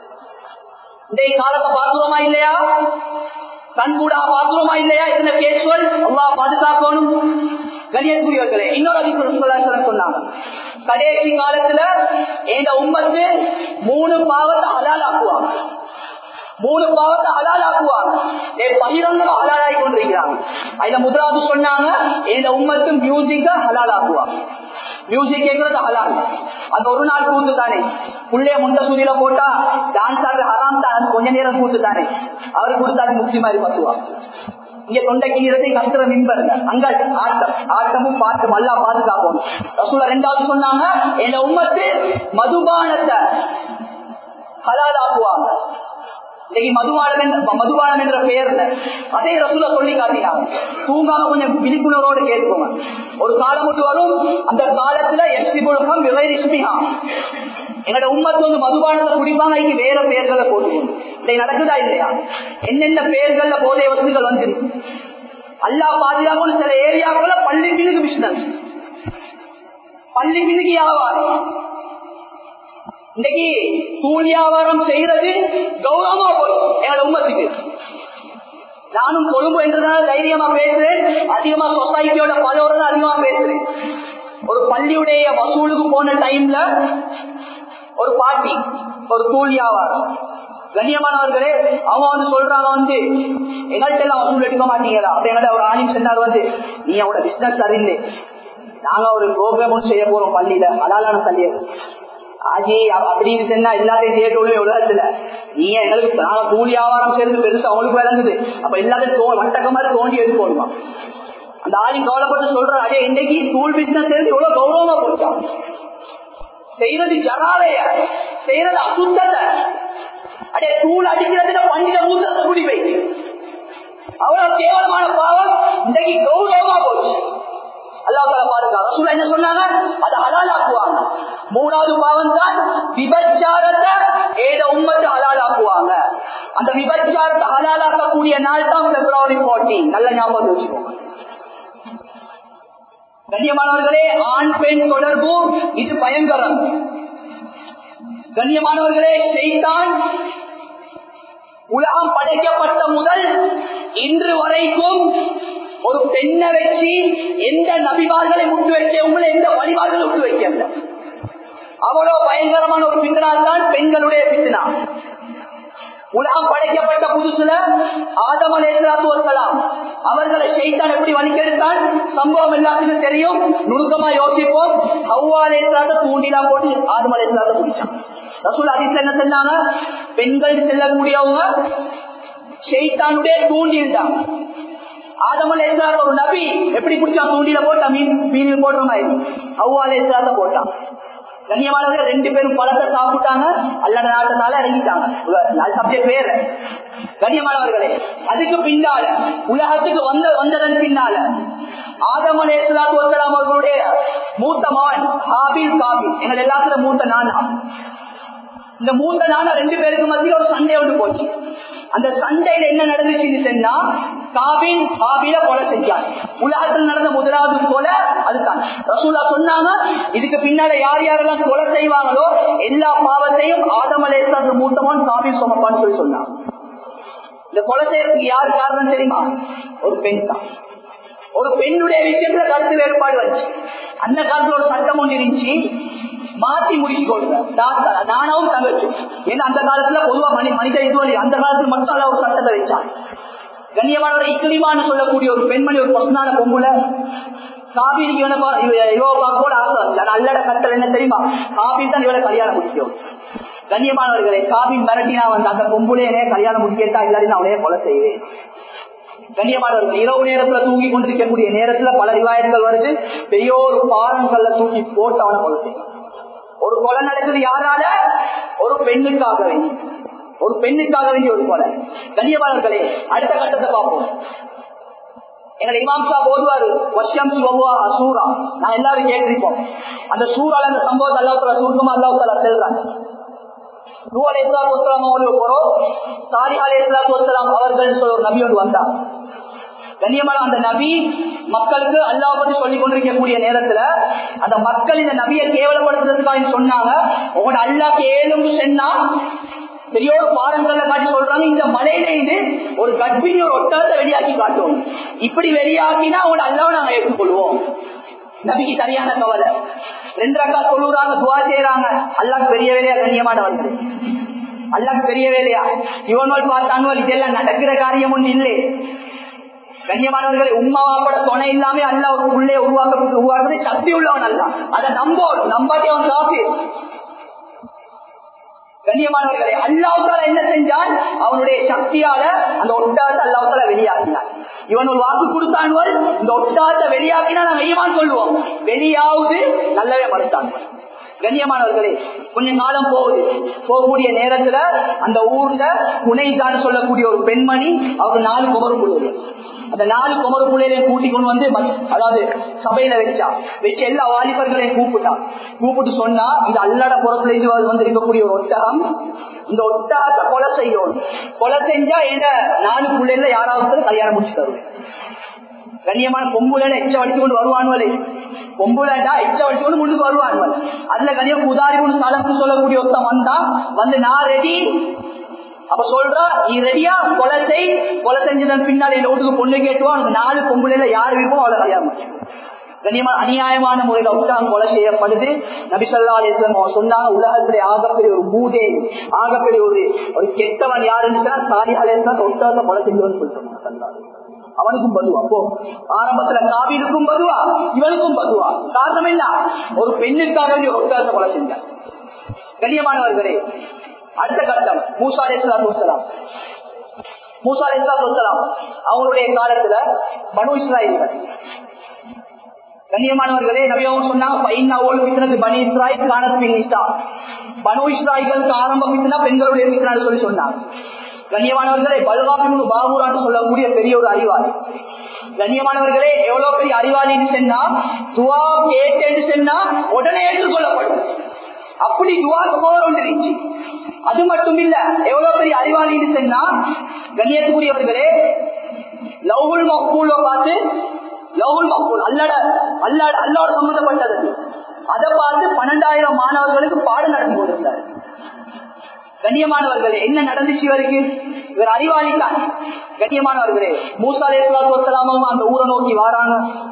இன்றைய காலத்தை பார்க்கிறோமா இல்லையா கண்கூடா பார்க்கிறோமா இல்லையா இத்தனை கேஸ்வல் அல்லா பாதுகாக்கணும் கணியத்துக்குரியவர்களே இன்னொரு அதிசயம் சொன்னாங்க கடைசி காலத்துல எங்க உம்மத்து மூணு பாவத்தை அலாலாக்குவாங்க மூணு பாவத்தை ஹலாலாக்குவாங்க பகிரங்க ஹலாலாகி கொண்டிருக்கிறாங்க அதுல முதலாவது சொன்னாங்க எங்க உம்மத்து மியூசிக்க ஹலாலாக்குவாங்க மியூசிக் கேட்கறது ஹலால் அந்த ஒரு நாள் கூத்து தானே புள்ளைய முண்ட சூதியில போட்டா டான்ஸ் ஆடுற ஹராம் தான் கொஞ்ச நேரம் கூத்து தானே அவரு கொடுத்தாரு முஸ்லிம் மாதிரி பத்துவாங்க இங்க தொண்டை கீழத்தை கத்துற மின்பர் அங்க ஆட்டம் ஆட்டமும் பாட்டும் அல்லா பாதுகாப்போம் ரசூல ரெண்டாவது சொன்னாங்க என் உம்மத்து மதுபானத்தை ஹலாலாக்குவாங்க இன்னைக்கு மதுபானம் என்ற மதுபானம் என்ற பெயர்ல அதே ரசூல சொல்லி காட்டினாங்க தூங்காம கொஞ்சம் விழிப்புணர்வோடு கேட்போங்க ஒரு காலம் மட்டும் வரும் அந்த காலத்துல எஃப்சி புழக்கம் விளைரிஷ்மிகா எங்களோட உண்மத்து வந்து மதுபானத்தை குடிப்பாங்க இன்னைக்கு வேற பெயர்களை போட்டுக்கணும் இதை நடக்குதா இல்லையா என்னென்ன பெயர்கள்ல போதை வசதிகள் வந்து அல்லா பாதுகாப்பு சில ஏரியாக்கள பள்ளி பின்னுக்கு பிசினஸ் பள்ளி பின்னுக்கு வியாபாரம் இன்னைக்கு தூள் வியாபாரம் செய்யறது கௌரவமா போச்சு எங்களோட உண்மத்துக்கு நானும் கொழும்பு என்றதால தைரியமா பேசுறேன் அதிகமா சொசைட்டியோட பலோட அதிகமா பேசுறேன் ஒரு பள்ளியுடைய வசூலுக்கு போன டைம்ல ஒரு பாட்டி ஒரு தூள் வியாபாரம் கண்ணியமானவர்களே அவங்க வந்து சொல்றாங்க வந்து எங்கள்கிட்ட எல்லாம் வசூல் எடுக்க மாட்டீங்களா அப்ப எங்கள்ட்ட ஒரு ஆலிம் சொன்னார் வந்து நீ அவனோட பிசினஸ் அறிந்து நாங்க ஒரு ப்ரோக்ராம் செய்ய போறோம் பள்ளியில அதாலான பள்ளியை ஆஜி அப்படின்னு சொன்னா எல்லாத்தையும் தேட்டோடும் உலகத்துல நீ எங்களுக்கு நாங்க கூலி வியாபாரம் சேர்ந்து பெருசா அவங்களுக்கு விளங்குது அப்ப எல்லாத்தையும் வட்டக்க மாதிரி தோண்டி எடுத்துக்கோணுமா அந்த ஆளி கவலைப்பட்டு சொல்ற அதே இன்னைக்கு தூள் பிசினஸ் சேர்ந்து எவ்வளவு கௌரவமா போட்டான் செய்யறது ஜராவைய செய்யறது அசுத்தத்தை அடே தூள் அடிக்கிறதுல பண்டிகை மூத்தத்தை குடி வைக்கு அவ்வளவு கேவலமான பாவம் இன்னைக்கு கௌரவமா போச்சு அல்லாஹால பாருங்க ரசூலா என்ன சொன்னாங்க அதை ஹலாலாக்குவாங்க மூணாவது பாவம் தான் விபச்சாரத்தை ஏத உம்மத்தை ஹலாலாக்குவாங்க அந்த விபச்சாரத்தை ஹலாலாக்கக்கூடிய நாள் தான் பிப்ரவரி போர்டீன் நல்ல ஞாபகம் வச்சுக்கோங்க கண்ணியமானவர்களே ஆண் பெண் தொடர்பு இது பயங்கரம் கண்ணியமானவர்களே செய்தான் உலகம் படைக்கப்பட்ட முதல் இன்று வரைக்கும் ஒரு பெண்ணை வச்சு எந்த நபிவார்களை விட்டு வச்ச உங்களை எந்த வழிபாடுகளை விட்டு வைக்கல அவ்வளவு பயங்கரமான ஒரு பித்தனால் தான் பெண்களுடைய பித்தனா உலகம் படைக்கப்பட்ட புதுசுல ஆதம் அலேசலாத்து வரலாம் அவர்களை செய்தான் எப்படி வலிக்கெடுத்தான் சம்பவம் எல்லாத்துக்கும் தெரியும் நுணுக்கமா யோசிப்போம் ஹவ்வா அலேசலாத்த தூண்டிலா போட்டு ஆதம் அலேசலாத்த பிடிச்சான் ரசூல் அதிசல என்ன செஞ்சாங்க பெண்கள் செல்லக்கூடியவங்க செய்தானுடைய தூண்டில் தான் ஆதமல் ஏசாத ஒரு நபி எப்படி பிடிச்சான் தூண்டில போட்டா மீன் மீனில் போடுற மாதிரி அவ்வால ஏசாத போட்டான் கண்ணியமானவர்கள் ரெண்டு பேரும் பழத்தை சாப்பிட்டாங்க அல்லட நாட்டத்தால இறங்கிட்டாங்க சப்ஜெக்ட் பேர் கண்ணியமானவர்களே அதுக்கு பின்னால உலகத்துக்கு வந்த வந்ததன் பின்னால ஆதம் அலே வசலாம் அவர்களுடைய மூத்த மகன் ஹாபில் காபில் எங்கள் எல்லாத்துல மூத்த நானா இந்த மூத்த நானா ரெண்டு பேருக்கு மத்தியில் ஒரு சண்டை ஒன்று போச்சு அந்த சண்டையில என்ன நடந்துச்சுன்னு சொன்னா காபின் காபில கொலை செஞ்சார் உலகத்தில் நடந்த முதலாவது கொலை அதுதான் ரசூலா சொன்னாங்க இதுக்கு பின்னால யார் யாரெல்லாம் கொலை செய்வாங்களோ எல்லா பாவத்தையும் ஆதம் அலேசாது மூத்தமான் காபில் சுமப்பான்னு சொல்லி சொன்னாங்க இந்த கொலை செய்யறதுக்கு யார் காரணம் தெரியுமா ஒரு பெண் தான் ஒரு பெண்ணுடைய விஷயத்துல கருத்து வேறுபாடு வந்துச்சு அந்த காலத்துல ஒரு சட்டம் ஒன்று இருந்துச்சு மாத்தி முடிச்சு கொடுங்க நானாவும் தங்கச்சும் ஏன்னா அந்த காலத்துல பொதுவா மனி மனித இது அந்த காலத்துல மட்டும் அல்ல ஒரு சட்டத்தை வச்சான் கண்ணியமானவர் இக்கிலிமான்னு சொல்லக்கூடிய ஒரு பெண்மணி ஒரு பசுனான பொம்புல காபிரிக்கு இவனை கூட ஆசை அல்லட கட்டல் என்ன தெரியுமா காபிரி தான் இவளை கல்யாணம் முடிக்கும் கண்ணியமானவர்களை காபின் மிரட்டினா வந்து அந்த பொம்புலையே கல்யாணம் முடிக்கட்டா இல்லாட்டி நான் அவனையே கொலை செய்வேன் கண்ணியமானவர்கள் இரவு நேரத்துல தூங்கி கொண்டிருக்கக்கூடிய நேரத்துல பல ரிவாயங்கள் வருது பெரிய ஒரு பாலங்கள்ல தூக்கி போட்டு அவனை கொலை செய்யும் ஒரு கொலை நடக்குது யாரால ஒரு பெண்ணுக்காக வேண்டி ஒரு பெண்ணுக்காக வேண்டிய ஒரு கொலை கண்ணியமானவர்களே அடுத்த கட்டத்தை பார்ப்போம் எங்களை இமாம் ஷா போதுவாரு வஷம் சிவபுவா சூரா நான் எல்லாரும் கேட்டிருப்போம் அந்த சூறால அந்த சம்பவத்தை அல்லாத்துல சுருக்கமா அல்லாவுத்தால செல்றாங்க நூ அலை இஸ்லாத்து வசலாம் அவங்களுக்கு போறோம் சாரி அலை இஸ்லாத்து வசலாம் அவர்கள் சொல்ல ஒரு நபி ஒன்று வந்தார் கண்ணியமான அந்த நபி மக்களுக்கு அல்லா பத்தி சொல்லிக் கொண்டிருக்கக்கூடிய நேரத்துல அந்த மக்கள் இந்த நபியை கேவலப்படுத்துறதுக்காக சொன்னாங்க உங்களோட அல்லா கேளும் சொன்னா பெரிய ஒரு பாடங்களை காட்டி சொல்றாங்க இந்த மலையில இது ஒரு கர்ப்பிணி ஒரு ஒட்டத்தை வெளியாக்கி காட்டும் இப்படி வெளியாக்கினா உங்களோட அல்லாவை நாங்க ஏற்றுக்கொள்வோம் நபிக்கு சரியான கவலை ரெண்டு அக்கா சொல்லுறாங்க துவா செய்யறாங்க அல்லாக்கு பெரிய வேலையா கண்ணியமானவர்கள் அல்லாக்கு பெரிய வேலையா இவனோல் பார்த்தானுவல் இதெல்லாம் நடக்கிற காரியம் ஒண்ணு இல்லை கண்ணியமானவர்களை உண்மாவாப்பட துணை இல்லாம அல்ல ஒரு உள்ளே உருவாக்க உருவாக்குறது சக்தி உள்ளவன் அல்ல அதை நம்போம் நம்பாட்டி அவன் காப்பி கண்ணியமானவர்களை அல்லாவுக்கால என்ன செஞ்சான் அவனுடைய சக்தியால அந்த ஒட்டாத்தை அல்லாவுக்கால வெளியாக்கினான் இவன் ஒரு வாக்கு கொடுத்தான்வல் இந்த ஒட்டாத்தை வெளியாக்கினா நாங்க ஈமான் சொல்லுவோம் வெளியாவது நல்லவே மறுத்தான் கண்ணியமானவர்களே கொஞ்ச காலம் போகுது போகக்கூடிய நேரத்துல அந்த ஊர்ல புனைதான் சொல்லக்கூடிய ஒரு பெண்மணி அவர் நாலு குமரு பிள்ளைகள் அந்த நாலு குமரு பிள்ளைகளையும் கூட்டி கொண்டு வந்து அதாவது சபையில வச்சா வச்சு எல்லா வாலிபர்களையும் கூப்பிட்டா கூப்பிட்டு சொன்னா இந்த அல்லட புறத்துல இது வந்து இருக்கக்கூடிய ஒரு ஒட்டகம் இந்த ஒட்டகத்தை கொலை செய்யும் கொலை செஞ்சா இந்த நாலு பிள்ளைல யாராவது கல்யாணம் முடிச்சு தருவேன் கண்ணியமான பொம்புல எச்ச வடிச்சு கொண்டு வருவானுவலே பொம்புலண்டா எச்ச வடிச்சு கொண்டு முன்னுக்கு வருவானுவல் அதுல கண்ணியம் உதாரி கொண்டு சலப்பு சொல்லக்கூடிய ஒருத்தன் வந்தா வந்து நான் ரெடி அப்ப சொல்றா நீ ரெடியா கொலை செய் கொலை செஞ்சதன் பின்னால் இந்த வீட்டுக்கு பொண்ணு கேட்டுவா உனக்கு நாலு பொம்புல யாரு இருக்கும் அவளை கல்யாணம் கண்ணியமா அநியாயமான முறையில ஒட்டாங்க கொலை செய்யப்படுது நபிசல்லா அலிஸ்லாம் சொன்னாங்க உலகத்திலே ஆகப்பெரிய ஒரு மூதே ஆகப்பெரிய ஒரு ஒரு கெட்டவன் யாருன்னு சொன்னா சாரி அலேஸ்லாம் ஒட்டாக கொலை செஞ்சவன் சொல்லிட்டு அவனுக்கும் பதுவா அப்போ ஆரம்பத்துல காவிருக்கும் பதுவா இவனுக்கும் பதுவா காரணம் என்ன ஒரு பெண்ணுக்காக வேண்டிய ஒட்டாக கொலை செஞ்சான் கண்ணியமானவர்களே அடுத்த கட்டம் மூசா அலிஸ்லாம் மூசா அலிஸ்லாம் அவங்களுடைய காலத்துல மனு இஸ்ராயல்கள் கண்ணியமானவர்களே நவியாவும் சொன்னாங்க பையனாவோடு பித்தனது பனி இஸ்ராயில் காணத்து நிஷா பனு இஸ்ராய்களுக்கு ஆரம்ப பித்தனா பெண்களுடைய பித்தனான்னு சொல்லி சொன்னாங்க கண்ணியமானவர்களே பல்காபின் பாபுரான்னு சொல்லக்கூடிய பெரிய ஒரு அறிவாளி கண்ணியமானவர்களே எவ்வளவு பெரிய அறிவாளின்னு சொன்னா துவா கேட்டேன்னு சொன்னா உடனே ஏற்றுக்கொள்ளப்படும் அப்படி துவா போர் ஒன்று இருந்துச்சு அது மட்டும் இல்ல எவ்வளவு பெரிய அறிவாளின்னு சொன்னா கண்ணியத்துக்குரியவர்களே லவ்ஹுல் மக்கூல பார்த்து லவ்ஹுல் மக்கூல் அல்லட அல்லட அல்லோட சம்பந்தப்பட்டது அதை பார்த்து பன்னெண்டாயிரம் மாணவர்களுக்கு பாடம் நடத்தி கொண்டிருந்தார் கண்ணியமானவர்களே என்ன நடந்துச்சு இவருக்கு இவர் அறிவாளி தான் கண்ணியமானவர்களே மூசாலே வசலாமும் அந்த ஊரை நோக்கி வாராங்க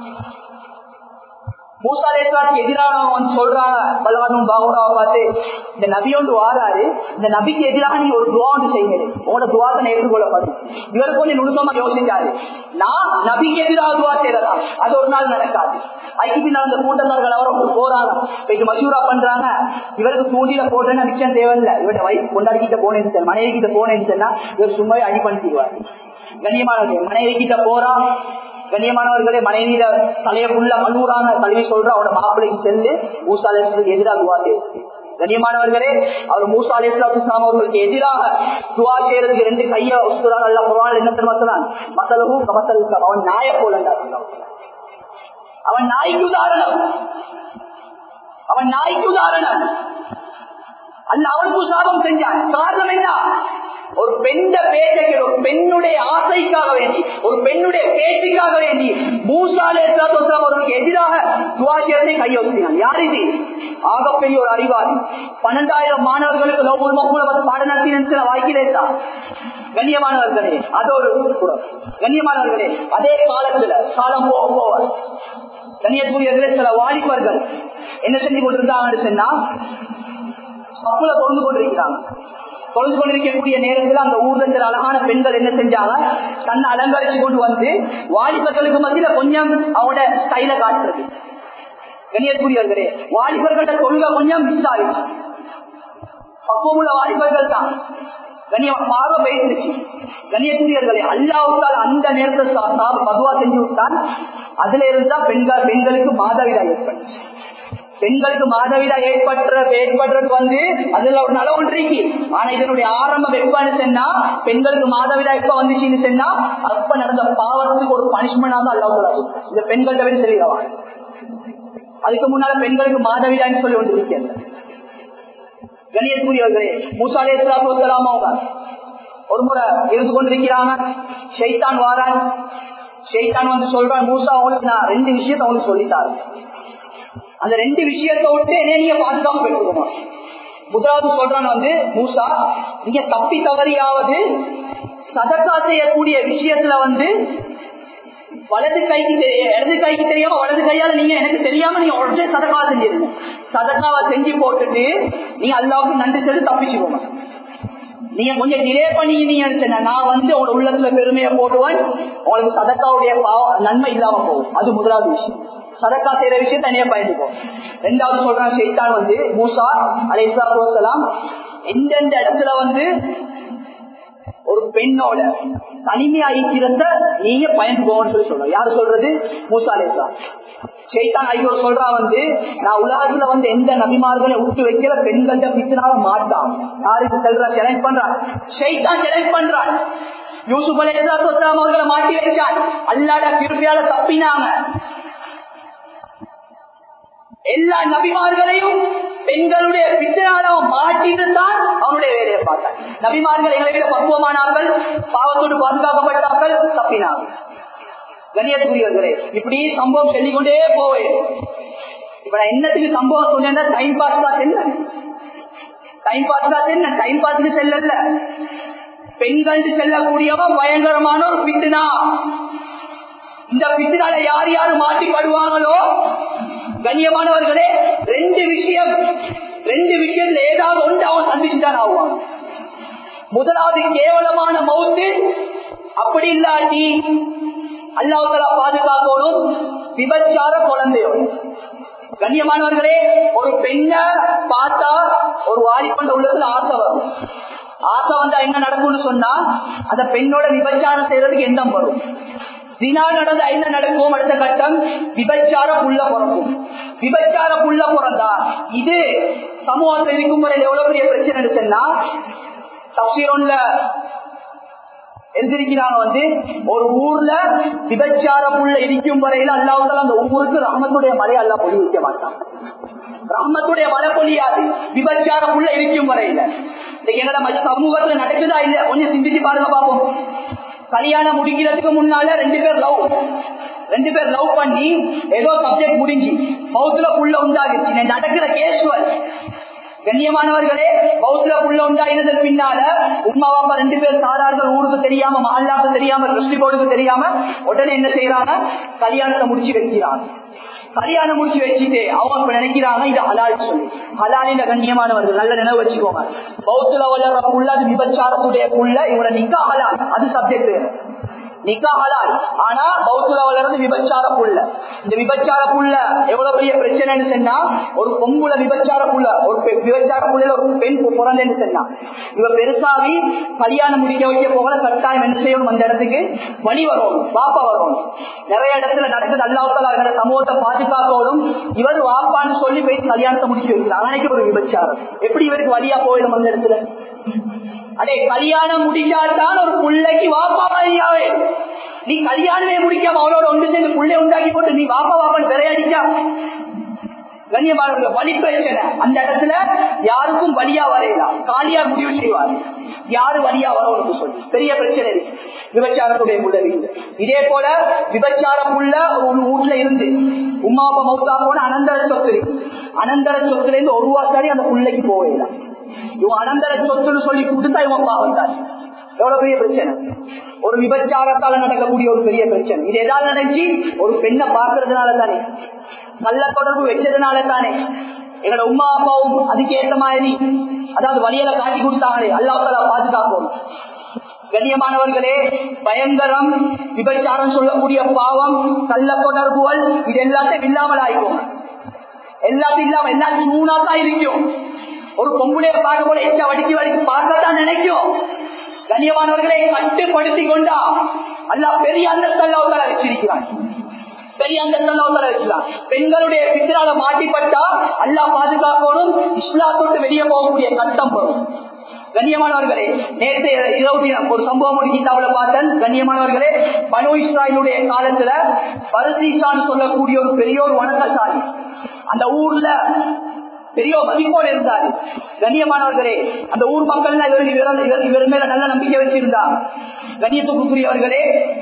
மூசாலேஸ்வரத்துக்கு எதிரானவங்க சொல்றாங்க பல்வானும் பாகுராவை பார்த்து இந்த நபி ஒன்று வாராரு இந்த நபிக்கு எதிராக நீ ஒரு துவா ஒன்று செய்யுங்க உங்களோட துவாசனை ஏற்றுக்கொள்ளப்படும் இவருக்கு கொஞ்சம் நுணுக்கமா யோசிச்சாரு நான் நபிக்கு எதிராக துவா செய்யறதா அது ஒரு நாள் நடக்காது அதுக்கு பின்னால் அந்த கூட்டத்தார்கள் அவரும் போறாங்க போயிட்டு மசூரா பண்றாங்க இவருக்கு தூண்டில போடுறேன்னு நிச்சயம் தேவையில்லை இவருடைய வைஃப் கொண்டாடி கிட்ட போனேன்னு சொன்னா மனைவி கிட்ட போனேன்னு சொன்னா இவர் சும்மா அடி பண்ணிடுவார் கண்ணியமான மனைவி கிட்ட போறா கண்ணியமானவர்களே மனைவியில தலைய புள்ள மண்ணூரான கல்வி சொல்ற அவனோட மாப்பிள்ளைக்கு சென்று மூசாலேசத்துக்கு எதிராக துவா செய்யுது கண்ணியமானவர்களே அவர் மூசா அலி இஸ்லாம் அவர்களுக்கு எதிராக துவா செய்யறதுக்கு ரெண்டு கைய உசுறாங்க அல்ல குரான் என்ன தெரியுமா சொன்னான் மசலவும் கமசலுக்கு அவன் நாய போலண்டா அவன் நாய்க்கு உதாரணம் அவன் நாய்க்கு உதாரணம் அல்ல அவனுக்கு சாபம் செஞ்சான் காரணம் என்ன ஒரு பெண்ண பேச்சைக்கு ஒரு பெண்ணுடைய ஆசைக்காக வேண்டி ஒரு பெண்ணுடைய பேச்சுக்காக வேண்டி மூசாலே அவர்களுக்கு எதிராக துவாசியத்தை கையொத்தினான் யார் இது ஆகப்பெரிய ஒரு அறிவாளி பன்னெண்டாயிரம் மாணவர்களுக்கு லோகூல் மக்கூல பாடம் நடத்தின வாய்க்கிறேன் கண்ணியமானவர்களே அது ஒரு குடம் கண்ணியமானவர்களே அதே காலத்துல காலம் போக போக கண்ணியத்துக்குரிய சில வாலிபர்கள் என்ன செஞ்சு கொண்டிருந்தாங்கன்னு சொன்னா சப்புல தொழுந்து கொண்டிருக்கிறாங்க தொழுது கொண்டிருக்கக்கூடிய நேரத்தில் அந்த ஊர்ல சில அழகான பெண்கள் என்ன செஞ்சாங்க தன்னை அலங்கரிச்சு கொண்டு வந்து வாலிபர்களுக்கு மத்தியில கொஞ்சம் அவனோட ஸ்டைல காட்டுறது கண்ணியத்துக்குரியவர்களே வாலிபர்களோட தொழுகை கொஞ்சம் மிஸ் ஆயிடுச்சு பக்குவமுள்ள வாலிபர்கள் தான் கண்ணியம் பார்வை போயிருந்துச்சு கண்ணியத்துரியர்களே அல்லாவுக்கால் அந்த நேரத்தில் பதுவா செஞ்சு விட்டான் அதுல இருந்தா பெண்கள் பெண்களுக்கு மாதவிடா ஏற்பட்டுச்சு பெண்களுக்கு மாதவிடா ஏற்படுற ஏற்படுறது வந்து அதுல ஒரு நல ஒன்றைக்கு ஆனா இதனுடைய ஆரம்பம் எப்பன்னு சொன்னா பெண்களுக்கு மாதவிடா எப்ப வந்துச்சுன்னு சொன்னா அப்ப நடந்த பாவத்துக்கு ஒரு பனிஷ்மெண்டா தான் அல்லாஹ் இந்த பெண்கள்கிட்ட போய் சொல்லிடுவா அதுக்கு முன்னால பெண்களுக்கு மாதவிடான்னு சொல்லி ஒன்று இருக்கிறது கணியத்துக்குரியவர்களே மூசாலே இஸ்லாத்து அவங்க ஒரு முறை இருந்து கொண்டிருக்கிறாங்க ஷெய்தான் வாரான் ஷெய்தான் வந்து சொல்றான் மூசா அவங்களுக்கு நான் ரெண்டு விஷயத்த அவங்களுக்கு சொல்லித்தாரு அந்த ரெண்டு விஷயத்தை விட்டு என்ன நீங்க பாதுகாப்பு பெற்றுக்கணும் முதலாவது சொல்றான் வந்து மூசா நீங்க தப்பி தவறியாவது சதக்கா செய்யக்கூடிய விஷயத்துல வந்து வலது கைக்கு இடது கைக்கு தெரியாம வலது கையால நீங்க எனக்கு தெரியாம நீங்க உடனே சதக்காவை செஞ்சிருங்க சதக்காவை செஞ்சு போட்டுட்டு நீங்க அல்லாவுக்கு நன்றி சொல்லி தப்பிச்சுக்கோங்க நீங்க கொஞ்சம் டிலே பண்ணீங்க நான் வந்து உங்க உள்ளத்துல பெருமையை போடுவேன் உங்களுக்கு சதக்காவுடைய நன்மை இல்லாம போகும் அது முதலாவது விஷயம் சதக்கா செய்யற விஷயம் தனியா பயந்துக்கும் ரெண்டாவது சொல்றான் செய்தான் வந்து மூசா அலை இஸ்லாம் எந்தெந்த இடத்துல வந்து ஒரு பெண்ணோட தனிமையா இருக்கிறத நீங்க பயந்து போவோம்னு சொல்லி சொல்றோம் யாரு சொல்றது மூசா அலேசா சைத்தான் ஐயோ சொல்றா வந்து நான் உலகத்துல வந்து எந்த நபிமார்களை விட்டு வைக்கிற பெண்கள்ட்ட பித்தினால மாட்டான் யாருக்கு செல்றா செலக்ட் பண்றான் ஷைத்தான் செலக்ட் பண்றான் யூசுப் அலேஸ்லாம் அவர்களை மாட்டி வச்சான் அல்லாட கிருப்பியால தப்பினாங்க எல்லா நபிமார்களையும் பெண்களுடைய பித்தனாலும் மாட்டிருந்தான் அவனுடைய வேலையை பார்த்தான் நபிமார்கள் எங்களை விட பக்குவமானார்கள் பாவத்தோடு பாதுகாக்கப்பட்டார்கள் தப்பினார்கள் கணியத்துக்குரியவர்களே இப்படி சம்பவம் சொல்லிக்கொண்டே போவேன் இப்ப நான் என்னத்துக்கு சம்பவம் சொன்னேன்னா டைம் பாஸ் தான் என்ன டைம் பாஸ் தான் என்ன டைம் பாஸ்க்கு செல்லல பெண்கள் செல்லக்கூடியவன் பயங்கரமான ஒரு பித்துனா இந்த பித்தினால யார் யார் மாட்டிப்படுவாங்களோ கண்ணியமானவர்களே ரெண்டு விஷயம் ரெண்டு விஷயத்துல ஏதாவது ஒன்று அவன் சந்திச்சுதான் ஆகுவான் முதலாவது கேவலமான மவுத்து அப்படி இல்லாட்டி அல்லாஹலா பாதுகாக்கணும் விபச்சார குழந்தையோடு கண்ணியமானவர்களே ஒரு பெண்ணை பார்த்தா ஒரு வாலிப்பண்ட உள்ளதுல ஆசை வரும் ஆசை வந்தா என்ன நடக்கும்னு சொன்னா அந்த பெண்ணோட விபச்சாரம் செய்யறதுக்கு எண்ணம் வரும் தினா நடந்த என்ன நடக்கும் அடுத்த கட்டம் விபச்சார புள்ள பிறக்கும் விபச்சார புள்ள பிறந்தா இது சமூகத்தில் இருக்கும் முறையில் எவ்வளவு பெரிய பிரச்சனை சொன்னா தப்சீரோன்ல எழுதிருக்கிறாங்க வந்து ஒரு ஊர்ல விபச்சார புள்ள இருக்கும் வரையில அல்லாவுல அந்த ஊருக்கு ரஹமத்துடைய மழை அல்லா பொழி வைக்க மாட்டான் ரஹமத்துடைய மழை பொழியாது விபச்சார புள்ள இருக்கும் வரையில இன்னைக்கு எங்கட சமூகத்துல நடக்குதா இல்ல கொஞ்சம் சிந்திச்சு பாருங்க பாப்போம் கல்யாணம் முடிக்கிறதுக்கு முன்னால ரெண்டு பேர் லவ் ரெண்டு பேர் லவ் பண்ணி ஏதோ சப்ஜெக்ட் முடிஞ்சு பௌத்துல புள்ள உண்டாகிச்சு நடக்கிற கேஸ்வல் கண்ணியமானவர்களே பௌத்துல புள்ள உண்டாயினதன் பின்னால உமா பாப்பா ரெண்டு பேர் சாதாரண ஊருக்கு தெரியாம மஹல்லாக்கு தெரியாம திருஷ்டி போர்டுக்கு தெரியாம உடனே என்ன செய்யறாங்க கல்யாணத்தை முடிச்சு வைக்கிறாங்க கல்யாணம் முடிச்சு வச்சுட்டு அவங்க நினைக்கிறாங்க இது ஹலால் சொல்லி ஹலாலில கண்ணியமானவர்கள் நல்ல நினைவு வச்சுக்கோங்க பௌத்துல வளர்ற புள்ள அது விபச்சாரத்துடைய புள்ள இவங்களை நிக்கா ஹலால் அது சப்ஜெக்ட் நிக்கா ஹலால் ஆனா பௌத்துல வளர்ந்து விபச்சார புள்ள இந்த விபச்சார புள்ள எவ்வளவு பெரிய பிரச்சனைன்னு சொன்னா ஒரு பொம்புல விபச்சார புள்ள ஒரு பெ- விபச்சார புள்ளையில ஒரு பெண் பிறந்தேன்னு சொன்னா இவ பெருசாகி கல்யாணம் முடிக்க வைக்க போகல கட்டாயம் என்ன செய்யணும் அந்த இடத்துக்கு வழி வரும் பாப்பா வரும் நிறைய இடத்துல நடக்குது அல்லாவுக்கால சமூகத்தை பாதுகாக்கணும் இவர் வாப்பான்னு சொல்லி போய் கல்யாணத்தை முடிச்சு வைக்கிறார் அன்னைக்கு ஒரு விபச்சாரம் எப்படி இவருக்கு வழியா போயிடும் அந்த இடத்துல அடே கல்யாணம் முடிச்சாதான் ஒரு பிள்ளைக்கு வாப்பா மாதிரியாவே நீ கல்யாணமே முடிக்காம அவளோட ஒன்று சேர்ந்து புள்ளை உண்டாக்கி போட்டு நீ வாப்பா வாப்பான்னு விளையாடிச்சா கண்ணியமான வழி பிரச்சனை அந்த இடத்துல யாருக்கும் வழியா வரையலாம் காலியா முடிவு செய்வார் யாரு வழியா வரணும் சொல்லி பெரிய பிரச்சனை இருக்கு விபச்சாரத்துடைய புள்ள இருந்து இதே போல விபச்சார புள்ள ஒரு வீட்டுல இருந்து உமா அப்பா மௌத்தா போன அனந்தர சொத்து இருக்கு அனந்தர சொத்துல இருந்து ஒரு ரூபா சாரி அந்த புள்ளைக்கு போகலாம் இவன் அனந்தர சொத்துன்னு சொல்லி கொடுத்தா இவன் பாவத்தார் எவ்வளவு பெரிய பிரச்சனை ஒரு விபச்சாரத்தால நடக்கக்கூடிய ஒரு பெரிய பிரச்சனை இது எதாவது நடந்துச்சு ஒரு பெண்ணை பார்க்கறதுனால தானே நல்ல தொடர்பு வச்சதுனால தானே எங்களோட உமா அப்பாவும் அதுக்கேற்ற மாதிரி அதாவது வழியில காட்டி கொடுத்தாங்களே அல்லாஹால பாதுகாக்கும் கண்ணியமானவர்களே பயங்கரம் விபச்சாரம் சொல்லக்கூடிய பாவம் கள்ள தொடர்புகள் இது எல்லாத்தையும் இல்லாமல் ஆயிக்கும் எல்லாத்தையும் இல்லாம எல்லாம் சூனா தான் இருக்கும் ஒரு பொம்புளைய பார்க்க போல எச்ச வடிச்சு வடிச்சு பார்க்கத்தான் நினைக்கும் கண்ணியமானவர்களை கட்டுப்படுத்தி கொண்டா அல்லா பெரிய அந்தஸ்தல்லாவுக்கால வச்சிருக்கிறான் பெரிய அந்தஸ்தல்லாவுக்கால வச்சிருக்கான் பெண்களுடைய பித்தரால மாட்டிப்பட்டா அல்லா பாதுகாக்கணும் இஸ்லாத்தோட்டு வெளியே போகக்கூடிய கட்டம் வரும் கண்ணியமானவர்களே நேற்று இரவு தினம் ஒரு சம்பவம் ஒரு கீதாவுல பார்த்தேன் கண்ணியமானவர்களே பனு இஸ்ராயலுடைய காலத்துல பரசீசான்னு சொல்லக்கூடிய ஒரு பெரிய ஒரு வணக்கசாலி அந்த ஊர்ல பெரிய மதிப்போடு இருந்தாரு கண்ணியமானவர்களே அந்த ஊர் மக்கள் இவர் இவர் இவர் இவர் மேல நல்ல நம்பிக்கை வச்சிருந்தா கண்ணியத்துக்குரியவர்களே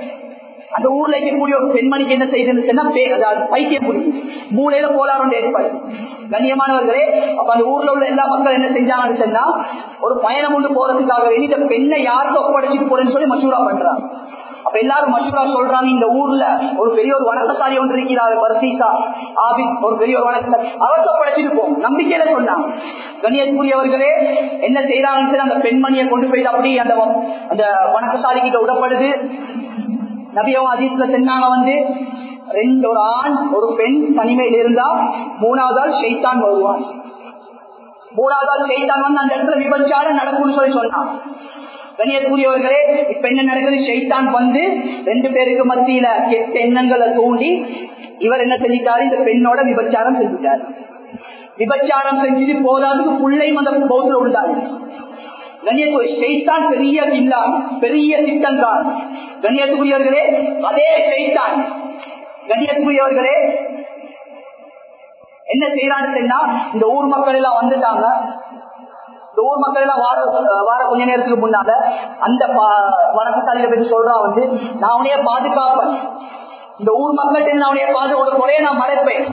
அந்த ஊர்ல இருக்கக்கூடிய ஒரு பெண்மணிக்கு என்ன செய்யுதுன்னு சொன்னா பே- அதாவது பைத்தியம் புரியுது மூலையில போலாரம் ஏற்பாடு கண்ணியமானவர்களே அப்ப அந்த ஊர்ல உள்ள எல்லா மக்கள் என்ன செஞ்சாங்கன்னு சொன்னா ஒரு பயணம் ஒன்று போறதுக்காக வேண்டி இந்த பெண்ணை யாருக்கு ஒப்படைச்சிட்டு போறேன்னு சொல்லி மசூரா பண்றாங்க அப்ப எல்லாரும் மசூரா சொல்றாங்க இந்த ஊர்ல ஒரு பெரிய ஒரு வணக்கசாலி ஒன்று இருக்கிறார் பர்சீசா ஆபித் ஒரு பெரிய ஒரு வணக்கசாலி அவருக்கு ஒப்படைச்சிட்டு போம் நம்பிக்கையில சொன்னாங்க கண்ணியத்துக்குரியவர்களே என்ன செய்யறாங்கன்னு சொல்லி அந்த பெண்மணியை கொண்டு போய் அப்படி அந்த அந்த வணக்கசாலி கிட்ட விடப்படுது நபியவும் அதீஸ்ல சொன்னாங்க வந்து ரெண்டு ஒரு ஆண் ஒரு பெண் தனிமையில் இருந்தா மூணாவது ஆள் ஷெய்தான் வருவான் மூணாவது ஆள் ஷெய்தான் வந்து அந்த இடத்துல விபச்சாரம் நடக்கும்னு சொல்லி சொன்னான் கண்ணியத்துக்குரியவர்களே இப்ப என்ன நடக்குது ஷெய்தான் வந்து ரெண்டு பேருக்கு மத்தியில கெட்ட எண்ணங்களை தூண்டி இவர் என்ன செஞ்சிட்டாரு இந்த பெண்ணோட விபச்சாரம் செஞ்சுட்டாரு விபச்சாரம் செஞ்சது போதாதுக்கு பிள்ளையும் அந்த பௌத்துல உண்டாரு கண்ணியத்துக்கு செய்தான் பெரிய இல்லா பெரிய திட்டங்கார் கண்ணியத்துக்குரியவர்களே அதே செய்தான் கண்ணியத்துக்குரியவர்களே என்ன செய்யறான்னு சொன்னா இந்த ஊர் மக்கள் எல்லாம் வந்துட்டாங்க இந்த ஊர் மக்கள் எல்லாம் வார வார கொஞ்ச நேரத்துக்கு முன்னால அந்த வணக்கசாலியை பற்றி சொல்றா வந்து நான் உனைய பாதுகாப்பேன் இந்த ஊர் மக்கள்கிட்ட நான் உனைய பாதுகாப்பு குறைய நான் மறைப்பேன்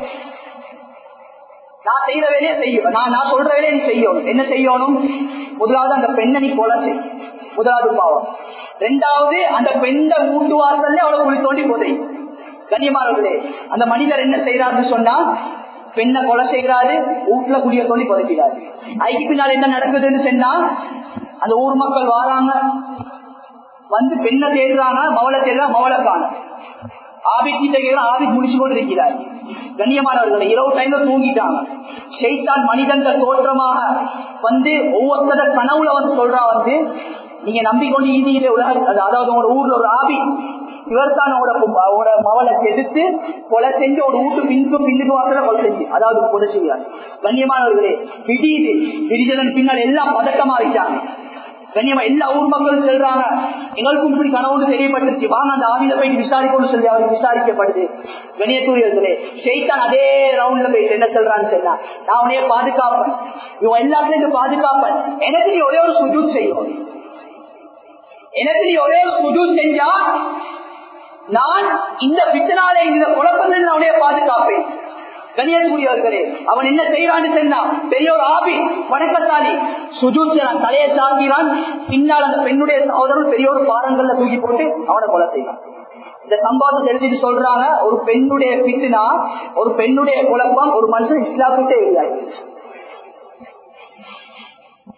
நான் செய்யற வேலையை செய்யும் நான் நான் சொல்ற வேலையை நீ செய்யணும் என்ன செய்யணும் முதலாவது அந்த பெண்ணை நீ கொலை செய் முதலாவது பாவம் ரெண்டாவது அந்த பெண்ணை வீட்டு வாசல்ல அவளை குழி தோண்டி போதை கண்ணியமானவர்களே அந்த மனிதர் என்ன செய்யறாருன்னு சொன்னா பெண்ணை கொலை செய்கிறாரு வீட்டுல குடிய தோண்டி புதைக்கிறாரு அதுக்கு பின்னால் என்ன நடக்குதுன்னு சொன்னா அந்த ஊர் மக்கள் வராங்க வந்து பெண்ணை தேடுறாங்க மவளை தேடுறாங்க மவளை காணும் ஆபித் ஆபித் முடிச்சு கொண்டு இருக்கிறார் கண்ணியமானவர்களை இரவு டைம்ல தூங்கிட்டாங்க ஷெய்தான் மனிதன்ற தோற்றமாக வந்து ஒவ்வொருத்தர கனவுல வந்து சொல்றா வந்து நீங்க நம்பிக்கொண்டு ஈதியில உலக அதாவது உங்களோட ஊர்ல ஒரு ஆபி இவர் தான் அவங்களோட மவளை எடுத்து கொலை செஞ்சு ஒரு வீட்டு பின்னுக்கு பின்னுக்கு வாசல கொலை செஞ்சு அதாவது கொலை செய்யார் கண்ணியமானவர்களே விடியுது விடிஞ்சதன் பின்னால் எல்லாம் பதட்டமா வச்சாங்க கண்ணியமா எல்லா ஊர் மக்களும் சொல்றாங்க எங்களுக்கும் இப்படி கனவுன்னு தெரியப்பட்டுச்சு வாங்க அந்த ஆவியில போய் விசாரிக்கணும்னு சொல்லி அவருக்கு விசாரிக்கப்படுது கணியத்தூரியர்களே ஷெய்தான் அதே ரவுண்ட்ல போயிட்டு என்ன சொல்றான்னு சொன்னா நான் உனைய பாதுகாப்பேன் இவன் எல்லாத்துலயும் பாதுகாப்பேன் எனக்கு நீ ஒரே ஒரு சுஜூத் செய்யும் எனக்கு நீ ஒரே ஒரு சுஜூத் செஞ்சா நான் இந்த பித்தனாலே இந்த குழப்பத்தில் நான் உடைய பாதுகாப்பேன் கணியக்கூடியவர்களே அவன் என்ன செய்யறான்னு சொன்னா பெரிய ஒரு ஆபி வணக்கசாலி சுஜூத்தான் தலையை சாத்தினான் பின்னால் அந்த பெண்ணுடைய சகோதரன் பெரிய ஒரு பாதங்கள்ல தூக்கி போட்டு அவனை கொலை செய்வான் இந்த சம்பவத்தை தெரிஞ்சுட்டு சொல்றாங்க ஒரு பெண்ணுடைய பித்துனா ஒரு பெண்ணுடைய குழப்பம் ஒரு மனுஷன் இஸ்லாத்துட்டே இல்லை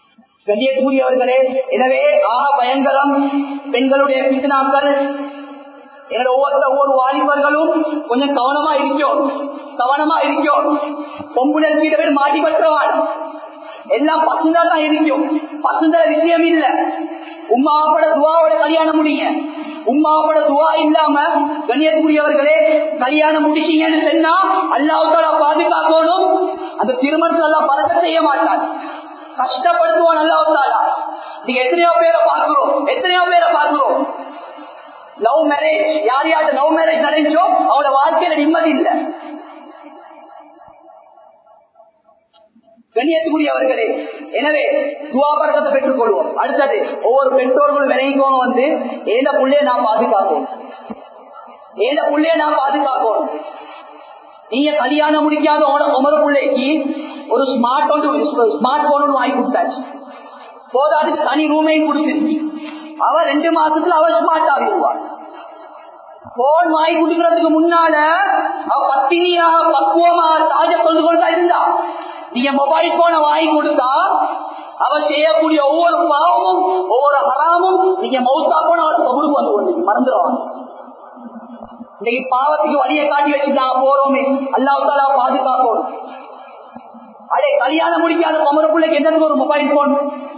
கண்ணியக்கூடியவர்களே எனவே ஆக பயங்கரம் பெண்களுடைய பித்தனாக்கள் என்னோட ஒவ்வொரு ஒவ்வொரு வாலிபர்களும் கொஞ்சம் கவனமா இருக்கும் கவனமா இருக்கும் பொம்புல கீழே போய் மாட்டி பெற்றவான் எல்லாம் பசுந்தா தான் இருக்கும் பசுந்த விஷயம் இல்ல உமாவோட துவாவோட கல்யாணம் முடியுங்க உமாவோட துவா இல்லாம கண்ணியக்கூடியவர்களே கல்யாணம் முடிச்சீங்கன்னு சொன்னா அல்லாவுக்கால பாதுகாக்கணும் அந்த திருமணத்துல எல்லாம் பறக்க செய்ய மாட்டான் கஷ்டப்படுத்துவான் அல்லாவுக்காலா நீங்க எத்தனையோ பேரை பார்க்கிறோம் எத்தனையோ பேரை பார்க்கிறோம் லவ் மேரேஜ் யார் யார்கிட்ட லவ் மேரேஜ் நடந்துச்சோ அவங்களோட வாழ்க்கையில நிம்மதி இல்லை கண்ணியத்துக்குரியவர்களே எனவே துவாபரகத்தை பெற்றுக் கொள்வோம் அடுத்தது ஒவ்வொரு பெற்றோர்களும் விளைவிக்கோங்க வந்து ஏந்த புள்ளைய நான் பாதுகாப்போம் ஏந்த புள்ளைய நான் பாதுகாப்போம் நீங்க கல்யாணம் முடிக்காத உமர பிள்ளைக்கு ஒரு ஸ்மார்ட் ஒன்று ஸ்மார்ட் போன் ஒன்று வாங்கி கொடுத்தாச்சு போதாதுக்கு தனி ரூமையும் கொடுத்துருச்சு அவ ரெண்டு மாசத்துல அவ ஸ்மார்ட் ஆகிடுவாள் போன் வாங்கி கொடுக்கறதுக்கு முன்னால அவ பத்தினியாக பக்குவமாக தாஜ கொண்டு கொண்டா இருந்தா நீங்க மொபைல் போனை வாங்கி கொடுத்தா அவ செய்யக்கூடிய ஒவ்வொரு பாவமும் ஒவ்வொரு ஹராமும் நீங்க மௌத்தா போன அவள் கபருக்கு வந்து கொண்டு மறந்துடுவாங்க இன்னைக்கு பாவத்துக்கு வழியை காட்டி வச்சுட்டாங்க போறோமே அல்லாவுக்கால பாதுகாப்போம் அதே கல்யாணம் முடிக்காத குமர பிள்ளைக்கு என்னன்னு ஒரு மொபைல் போன்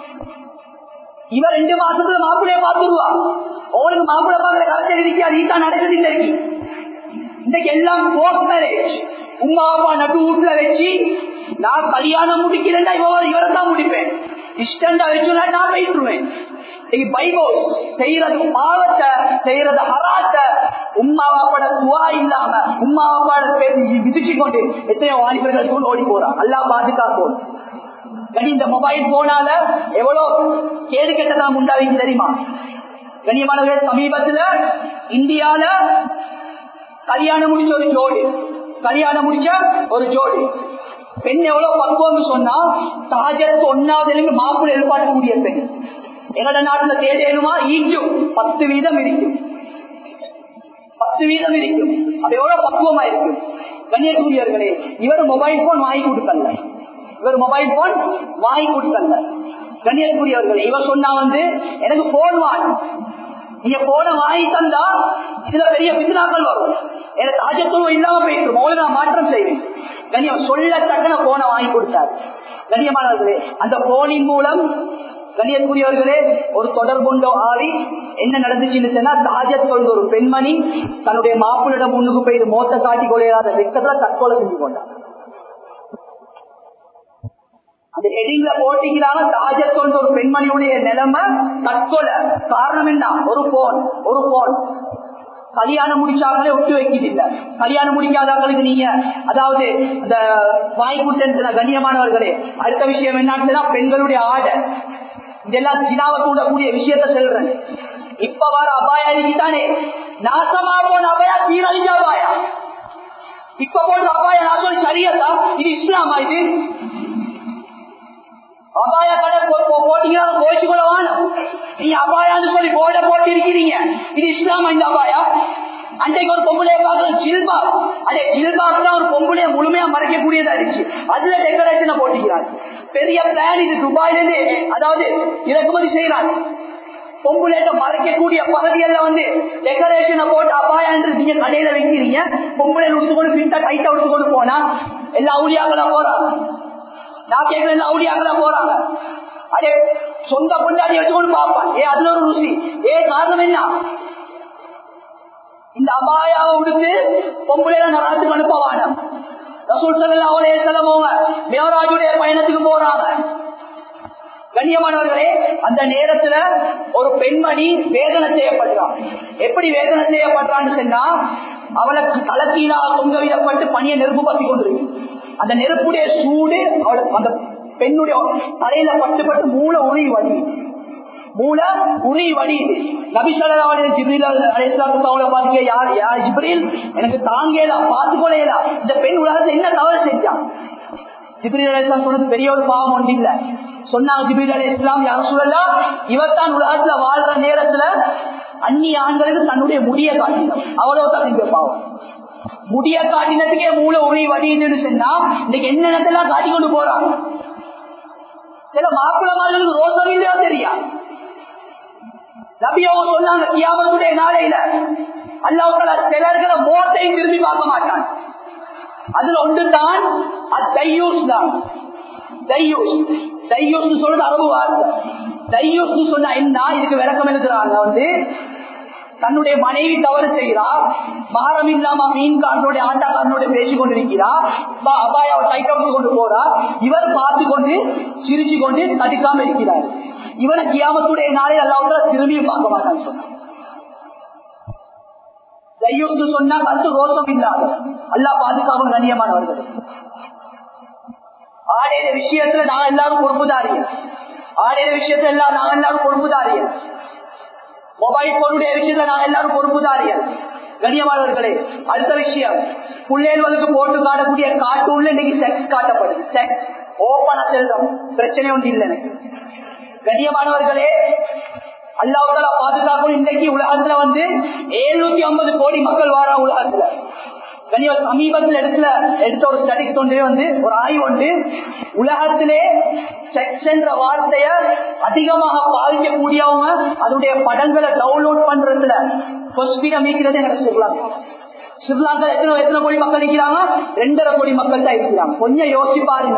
இவன் ரெண்டு மாசத்துல மாப்பிள்ளைய பாத்துருவா உங்களுக்கு மாப்பிள்ளை பார்க்கற கலச்சல் இருக்காது இதுதான் நடக்குது இன்னைக்கு இன்னைக்கு எல்லாம் போஸ்ட் மேரேஜ் உமா அப்பா நட்டு வீட்டுல வச்சு நான் கல்யாணம் முடிக்கிறேன்டா இவன் இவரை தான் முடிப்பேன் இஷ்டண்டா வச்சு நான் போயிட்டுருவேன் பைபோல் செய்யறது பாவத்தை செய்யறது ஹராத்த உம்மாவாப்பட துவா இல்லாம உம்மாவாப்பாட பேசி விதிச்சு கொண்டு எத்தனையோ வாலிபர்கள் தூள் ஓடி போறான் அல்லா பாதுகாப்போம் கனி இந்த மொபைல் போனால எவ்வளவு கேடு கெட்டதான் உண்டாவீங்க தெரியுமா கண்ணியமானவர்கள் சமீபத்துல இந்தியால கல்யாணம் முடிச்ச ஒரு ஜோடி கல்யாணம் முடிச்ச ஒரு ஜோடி பெண் எவ்வளவு பக்குவம் சொன்னா தாஜத்து ஒன்னாவது மாப்பிள்ளை எதிர்பார்க்கக்கூடிய பெண் எங்களோட நாட்டுல தேடேனுமா ஈக்கும் பத்து வீதம் இருக்கும் பத்து வீதம் இருக்கும் அது எவ்வளவு பக்குவமா இருக்கும் கண்ணியக்கூடியவர்களே இவர் மொபைல் போன் வாங்கி கொடுக்கல இவர் மொபைல் போன் வாங்கி கொடுக்கல கண்ணியக்கூடியவர்களே இவர் சொன்னா வந்து எனக்கு போன் வாங்க நீங்க போன வாங்கி தந்தா இதுல பெரிய பித்னாக்கள் வரும் எனக்கு தாஜத்துவம் இல்லாம போயிட்டு உங்களுக்கு நான் மாற்றம் செய்வேன் கண்ணியம் சொல்லத்தக்கன போனை வாங்கி கொடுத்தார் கண்ணியமானவர்களே அந்த போனின் மூலம் கண்ணியக்கூடியவர்களே ஒரு தொடர்புண்டோ ஆவி என்ன நடந்துச்சுன்னு சொன்னா தாஜத் கொண்ட ஒரு பெண்மணி தன்னுடைய மாப்பிள்ளிடம் முன்னுக்கு போயிட்டு மோத்த காட்டி கொள்ளையாத வெக்கத்துல தற்கொலை செஞ்சு கொண்டார் அந்த ஹெடிங்ல போட்டிக்கிறாங்க தாஜத் கொண்ட ஒரு பெண்மணியுடைய நிலைமை தற்கொலை காரணம் என்ன ஒரு போன் ஒரு போன் கல்யாணம் முடிச்சாங்களே ஒட்டு வைக்கிறதில்ல கல்யாணம் முடிக்காதவங்களுக்கு நீங்க அதாவது இந்த வாய் கொடுத்த கண்ணியமானவர்களே அடுத்த விஷயம் என்னன்னு பெண்களுடைய ஆடை இதெல்லாம் சினாவை கூடக்கூடிய விஷயத்த சொல்றேன் இப்ப வர அபாயா தானே நாசமா போன அபாயா சீரழிஞ்ச அபாயா இப்ப போன்ற அபாய நாசம் சரியதா இது இஸ்லாமா இது அபாய கடை போட்டீங்கன்னா கோச்சு கூட வாணும் நீங்க அபாயான்னு சொல்லி போர்ட போட்டு இருக்கிறீங்க இது இஸ்லாமா இந்த அபாயா அன்றைக்கு ஒரு பொம்பளைய பார்க்கணும் ஜில்பா அதே ஜில்பாக்கு தான் ஒரு பொம்பளைய முழுமையா மறைக்கக்கூடியதா இருந்துச்சு அதுல டெக்கரேஷனை போட்டிக்கிறாங்க பெரிய பிளான் இது துபாயில இருந்து அதாவது இறக்குமதி செய்யறாங்க பொம்புலேட்ட மறைக்கக்கூடிய பகுதிகள்ல வந்து டெக்கரேஷனை போட்டு அபாயா என்று நீங்க கடையில வைக்கிறீங்க பொம்பளை உடுத்துக்கொண்டு பின்ட்டா கைட்ட உடுத்துக்கொண்டு போனா எல்லா ஊழியாக்களா போறாங்க நான் கேட்கிறேன் ஊழியாக்களா போறாங்க அதே சொந்த கொண்டாடி வச்சுக்கொண்டு பார்ப்பான் ஏ அதுல ஒரு ருசி ஏ காரணம் என்ன இந்த அபாயாவை உடுத்து பொம்பளையில நரத்துக்கு அனுப்பவான ரசூல் சல்லா அவளே செலவோங்க மேவராஜுடைய பயணத்துக்கு போறாங்க கண்ணியமானவர்களே அந்த நேரத்துல ஒரு பெண்மணி வேதனை செய்யப்படுறான் எப்படி வேதனை செய்யப்படுறான்னு சொன்னா அவளுக்கு தலக்கீழா தொங்க விடப்பட்டு பணியை நெருப்பு பத்தி கொண்டிருக்கு அந்த நெருப்புடைய சூடு அவளுக்கு அந்த பெண்ணுடைய தலையில பட்டு பட்டு மூளை உருவி வடி மூளை உரி வடி எனக்கு தாங்கலாம் பார்த்து கொள்ளலாம் இந்த பெண் உலகத்தை என்ன தவறு செஞ்சான் ஜிப்ரீல் அலிஸ்லாம் சொன்னது பெரிய ஒரு பாவம் ஒன்று இல்ல சொன்னாங்க ஜிப்ரீல் அலி இஸ்லாம் யாரும் சொல்லலாம் இவத்தான் உலகத்துல வாழ்ற நேரத்துல அந்நிய ஆண்களுக்கு தன்னுடைய முடிய காட்டினோம் அவ்வளவு தான் இந்த பாவம் முடிய காட்டினதுக்கே மூளை உரி வடின்னு சொன்னா இன்னைக்கு என்ன இடத்தெல்லாம் காட்டி கொண்டு போறாங்க சில மாப்பிள்ளமார்களுக்கு ரோசம் இல்லையா தெரியா நபியவங்க சொன்னாங்க கியாமத்துடைய நாளையில அல்லாஹ் சிலர்களை மோட்டையும் திரும்பி பார்க்க மாட்டான் அதுல ஒன்று தான் தையூஸ் தான் தையூஸ் தையூஸ் சொல்றது அரபு வார்த்தை தையூஸ் சொன்னா என்ன இதுக்கு விளக்கம் எழுதுறாங்க வந்து தன்னுடைய மனைவி தவறு செய்கிறா மகரம் இல்லாம மீன்காரனுடைய ஆட்டாக்காரனுடைய பேசிக் கொண்டிருக்கிறா அபாய கைக்கப்பு கொண்டு போறா இவர் பார்த்து கொண்டு சிரிச்சு கொண்டு தடுக்காம இருக்கிறார் இவனை கியாமத்துடைய நாளை அல்லாவுல திரும்பியும் பார்க்க மாட்டான்னு சொன்னான் தையூஸ் சொன்னா கத்து ரோசம் இல்லாத அல்லா பாதுகாப்பு கண்ணியமானவர்கள் ஆடையிற விஷயத்துல நான் எல்லாரும் பொறுப்புதாரியன் ஆடையிற விஷயத்துல எல்லாம் நான் எல்லாரும் பொறுப்புதாரியன் மொபைல் போனுடைய விஷயத்துல நாங்க எல்லாரும் பொறுப்புதாரியன் கண்ணியமானவர்களே அடுத்த விஷயம் பிள்ளைகளுக்கு போட்டு காட்டக்கூடிய கார்ட்டூன்ல இன்னைக்கு செக்ஸ் காட்டப்படுது செக்ஸ் ஓப்பனா செல்றோம் பிரச்சனை ஒன்று இல்லை எனக்கு கண்ணியமானவர்களே அல்லாவுக்கால பாதுகாக்கணும் இன்னைக்கு உலகத்துல வந்து எழுநூத்தி ஐம்பது கோடி மக்கள் வாரா உலகத்துல கனிய சமீபத்தில் எடுத்துல எடுத்த ஒரு ஸ்டடிக்ஸ் ஒன்றே வந்து ஒரு ஆய்வு ஒன்று உலகத்திலே செக்ஸ் என்ற வார்த்தைய அதிகமாக பாதிக்கக்கூடியவங்க அதனுடைய படங்களை டவுன்லோட் பண்றதுல மீக்கிறது எனக்கு சொல்லலாம் ஸ்ரீலங்கா எத்தனை எத்தனை கோடி மக்கள் இருக்கிறாங்க ரெண்டரை கோடி மக்கள் தான் இருக்கிறாங்க கொஞ்சம் யோசிச்சு பாருங்க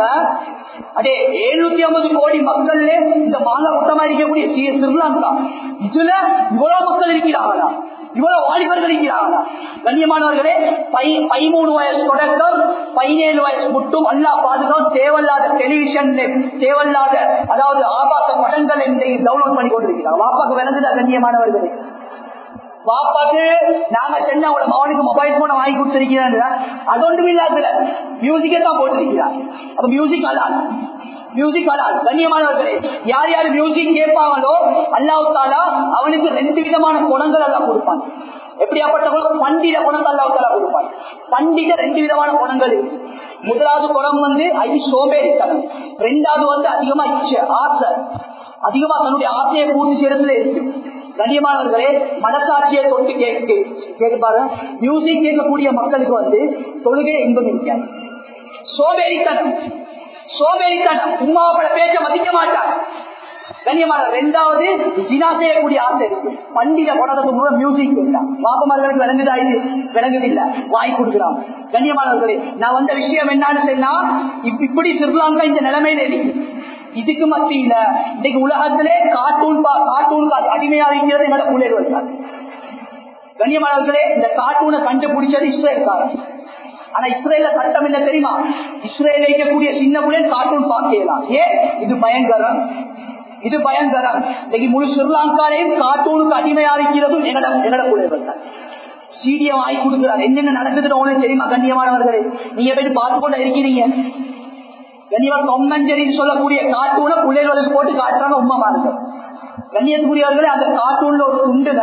அடே எழுநூத்தி ஐம்பது கோடி மக்கள்ல இந்த மாங்கா கூட்டமா இருக்கக்கூடிய ஸ்ரீலங்கா இதுல இவ்வளவு மக்கள் இருக்கிறாங்களா இவ்வளவு வாலிபர்கள் இருக்கிறாங்களா கண்ணியமானவர்களே பதிமூணு வயசு தொடக்கம் பதினேழு வயசு மட்டும் அல்லா பாதுகாப்பு தேவையில்லாத டெலிவிஷன் தேவையில்லாத அதாவது ஆபாக்க படங்கள் டவுன்லோட் பண்ணி கொண்டிருக்கிறாங்க வாப்பாக்கு விளங்குதா கண்ணியமானவர்களே பாப்பாக்கு நாங்க சென்ன அவட மகனுக்கு மொபைல் போன வாங்கி கொடுத்திருக்கிறாங்க அது ஒன்றும் இல்லாத மியூசிக்கே தான் போட்டிருக்கிறார் அப்ப மியூசிக் அலால் மியூசிக் அலால் கண்ணியமானவர்களே யார் யார் மியூசிக் கேட்பாங்களோ அல்லாவுத்தாலா அவனுக்கு ரெண்டு விதமான குணங்கள் எல்லாம் கொடுப்பான் எப்படியாப்பட்டவங்களுக்கு பண்டித குணங்கள் அல்லாவுத்தாலா கொடுப்பான் பண்டித ரெண்டு விதமான குணங்கள் முதலாவது குணம் வந்து ஐ சோம்பேறித்தனம் ரெண்டாவது வந்து அதிகமா இச்சை ஆசை அதிகமா தன்னுடைய ஆசையை பூர்த்தி செய்யறதுல இருக்கு கண்ணியமானவர்களே மனசாட்சியை தொட்டு கேட்கு கேட்டு பாருங்க மியூசிக் கேட்கக்கூடிய மக்களுக்கு வந்து தொழுகை இன்பம் இருக்காது சோபேறித்தனம் சோபேறித்தனம் உமாவோட பேச்ச மதிக்க மாட்டாங்க கண்ணியமான ரெண்டாவது ஜினா செய்யக்கூடிய ஆசை இருக்கு பண்டிகை போனதுக்கு முழு மியூசிக் கேட்டான் பாப்பமார்களுக்கு விளங்குதா இது விளங்குது இல்ல வாய் கொடுக்குறான் கண்ணியமானவர்களே நான் வந்த விஷயம் என்னன்னு சொன்னா இப்படி ஸ்ரீலங்கா இந்த நிலைமையில இருக்கு இதுக்கு மத்தியில இன்னைக்கு உலகத்திலே கார்ட்டூன் கார்ட்டூனுக்கு அடிமையா இருக்கிறது என்னோட பிள்ளைகள் இருக்காங்க கண்ணியமானவர்களே இந்த கார்ட்டூனை கண்டுபிடிச்சது இஸ்ரேல்காரன் ஆனா இஸ்ரேல சட்டம் என்ன தெரியுமா இஸ்ரேல இருக்கக்கூடிய சின்ன பிள்ளைகள் கார்ட்டூன் பார்க்கலாம் ஏன் இது பயங்கரம் இது பயங்கரம் இன்னைக்கு முழு ஸ்ரீலங்காலையும் கார்ட்டூனுக்கு அடிமையா இருக்கிறதும் எங்கட எங்கட பிள்ளைகள் தான் சீடியை வாங்கி கொடுக்கிறார் என்னென்ன நடக்குதுன்னு உங்களுக்கு தெரியுமா கண்ணியமானவர்களே நீங்க போயிட்டு பார்த்து கொண்டு இருக்கிறீங்க கண்ணியவர் தொம்மஞ்சரி சொல்லக்கூடிய கார்ட்டூனை பிள்ளைகளுக்கு போட்டு காட்டுறாங்க உண்மை இருக்கு கண்ணியத்துக்குரியவர்களே அந்த கார்ட்டூன்ல ஒரு துண்டுல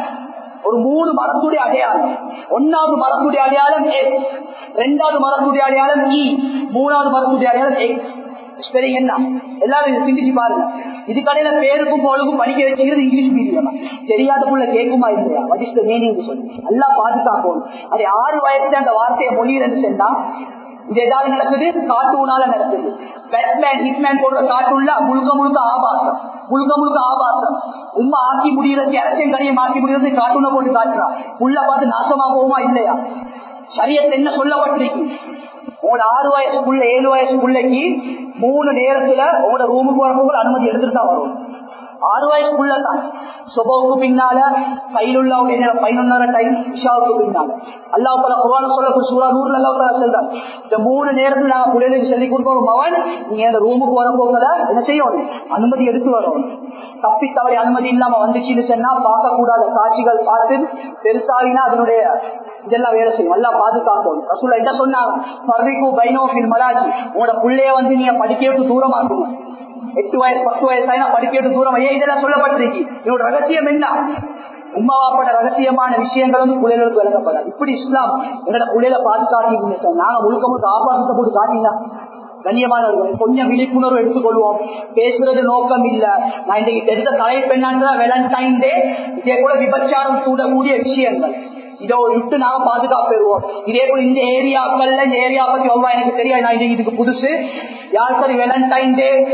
ஒரு மூணு மரத்துடைய அடையாளம் ஒன்னாவது மரத்துடைய அடையாளம் எக்ஸ் ரெண்டாவது மரத்துடைய அடையாளம் இ மூணாவது மரத்துடைய அடையாளம் எக்ஸ் ஸ்பெல்லிங் என்ன எல்லாரும் சிந்திச்சு பாருங்க இதுக்கடையில பேருக்கும் போலுக்கும் படிக்க வச்சுக்கிறது இங்கிலீஷ் மீடியம் தெரியாத புள்ள கேட்குமா இல்லையா வட் இஸ் த மீனிங் சொல்லி நல்லா பாதுகாப்போம் அது ஆறு வயசுல அந்த வார்த்தையை மொழியிலிருந்து சென்றா இது ஏதாவது நடக்குது கார்ட்டூனால நடக்குது பேட்மேன் ஹிட்மேன் போடுற கார்ட்டூன்ல முழுக்க முழுக்க ஆபாசம் முழுக்க முழுக்க ஆபாசம் உண்மை ஆக்கி முடியறது அரசியல் கரையும் ஆக்கி முடியறது கார்ட்டூனை போட்டு காட்டுறான் உள்ள பார்த்து நாசமா போகுமா இல்லையா சரியத்தை என்ன சொல்லப்பட்டிருக்கு உங்களோட ஆறு வயசு புள்ள ஏழு வயசு பிள்ளைக்கு மூணு நேரத்துல உங்களோட ரூமுக்கு வரப்போ அனுமதி எடுத்துட்டு தான் வரும் ஆறு வயசுக்குள்ள தான் சுபவுக்கு பின்னால கையிலுள்ள பதினொன்னரை டைம் இஷாவுக்கு பின்னால அல்லாஹ் தலா குரான சொல்ல சூறா நூறுல அல்லாஹ் தலா செல்றாங்க இந்த மூணு நேரத்துல நாங்க பிள்ளைகளுக்கு சொல்லி கொடுப்போம் மவன் நீங்க அந்த ரூமுக்கு வரப்போங்கள என்ன செய்யணும் அனுமதி எடுத்து வரணும் தப்பி தவறி அனுமதி இல்லாம வந்துச்சுன்னு சொன்னா பார்க்க கூடாத காட்சிகள் பார்த்து பெருசாகினா அதனுடைய இதெல்லாம் வேலை செய்யும் நல்லா பாதுகாக்கணும் ரசூல என்ன சொன்னாங்க பர்விக்கும் பைனோஃபில் மலாஜி உங்களோட பிள்ளைய வந்து நீங்க படிக்க விட்டு தூரமாக்கணும் எட்டு வயசு பத்து வயசாயினா படிக்க தூரம் ஏன் இதெல்லாம் சொல்லப்பட்டிருக்கு இதோட ரகசியம் என்ன உமாவாப்பட்ட ரகசியமான விஷயங்கள் வந்து புள்ளைகளுக்கு விளக்கப்படாது இப்படி இஸ்லாம் எங்களோட புள்ளையில பாதுகாத்தீங்கன்னு சொன்னா நாங்க முழுக்க முழுக்க ஆபாசத்தை போட்டு காட்டினா கண்ணியமானவர்கள் கொஞ்சம் விழிப்புணர்வு எடுத்துக்கொள்வோம் பேசுறது நோக்கம் இல்ல நான் இன்னைக்கு எடுத்த தலைப்பு என்னன்னா வேலண்டைன் டே இதே போல விபச்சாரம் தூண்டக்கூடிய விஷயங்கள் இதை விட்டு நாங்க பாதுகாப்பு பெறுவோம் இதே போல இந்த ஏரியாக்கள்ல இந்த ஏரியா பத்தி எவ்வளவு எனக்கு தெரியாது நான் இதுக்கு புதுசு யார் சரி வேலண்டைன் டே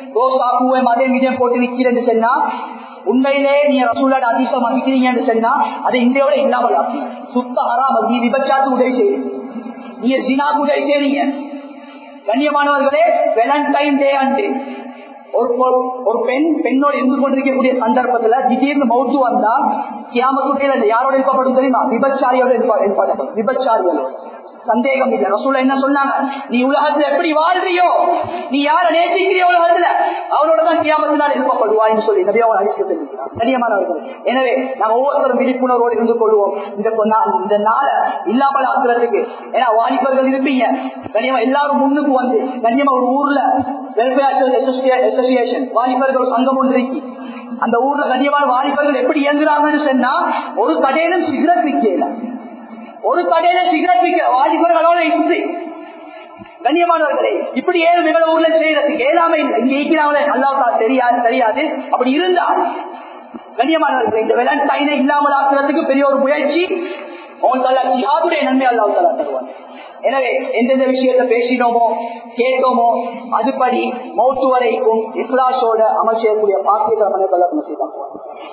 ரோசா பூவை மதம் விஜயம் போட்டு விற்கிறேன்னு சொன்னா உண்மையிலே நீ ரசூலோட அதிசம் மதிக்கிறீங்கன்னு சொன்னா அதை இந்தியாவோட இல்லாமல் ஆக்கி சுத்த ஹராம் நீ விபச்சாத்து உதவி செய்யுங்க நீங்க சினாக்கு உதவி செய்றீங்க கண்ணியமானவர்களே வேலண்டைன் டே அன்று ஒரு ஒரு பெண் பெண்ணோடு இருந்து கொண்டிருக்கக்கூடிய சந்தர்ப்பத்துல திடீர்னு மௌத்து வந்தா கியாமத்துடைய யாரோட இருப்பப்படும் தெரியுமா விபச்சாரியோட இருப்பாங்க விபச்சாரியோட சந்தேகம் இல்லை ரசூல என்ன சொன்னாங்க நீ உலகத்துல எப்படி வாழ்றியோ நீ யார நேசிக்கிறிய உலகத்துல அவனோட தான் கியாமத்தினால் எழுப்பப்படுவாய்னு சொல்லி நிறைய அவங்க அழிச்சு சொல்லிக்கிறார் கண்ணியமானவர்கள் எனவே நாம் ஒவ்வொருத்தரும் விழிப்புணர்வோடு இருந்து கொள்வோம் இந்த இந்த நாளை இல்லாமல் ஆக்குறதுக்கு ஏன்னா வாலிபர்கள் இருப்பீங்க கண்ணியமா எல்லாரும் முன்னுக்கு வந்து கண்ணியமா ஒரு ஊர்ல வெல்ஃபேர் அசோசியேஷன் வாலிபர்கள் சங்கம் ஒன்று இருக்கு அந்த ஊர்ல கண்ணியமான வாலிபர்கள் எப்படி இயங்குறாங்கன்னு சொன்னா ஒரு கடையிலும் சிகரெட் விற்கல ஒரு கடையில சிகரெட் விற்க வாலிபர்களோட இருந்து கண்ணியமானவர்களே இப்படி ஏழு மிக ஊர்ல செய்யறதுக்கு ஏழாம இல்லை இங்க இருக்கிறாங்களே அல்லாவுக்கா தெரியாது தெரியாது அப்படி இருந்தால் கண்ணியமானவர்கள் இந்த வேலண்டைனை இல்லாமல் ஆக்குறதுக்கு பெரிய ஒரு முயற்சி ஜிஹாதுடைய நன்மை அல்லாஹ் தாலா தருவான் எனவே எந்தெந்த விஷயத்த பேசினோமோ கேட்டோமோ அதுபடி மௌத்து வரைக்கும் இஸ்லாஷோட அமல் செய்யக்கூடிய பாக்கியத்தை மனிதர்கள் செய்வாங்க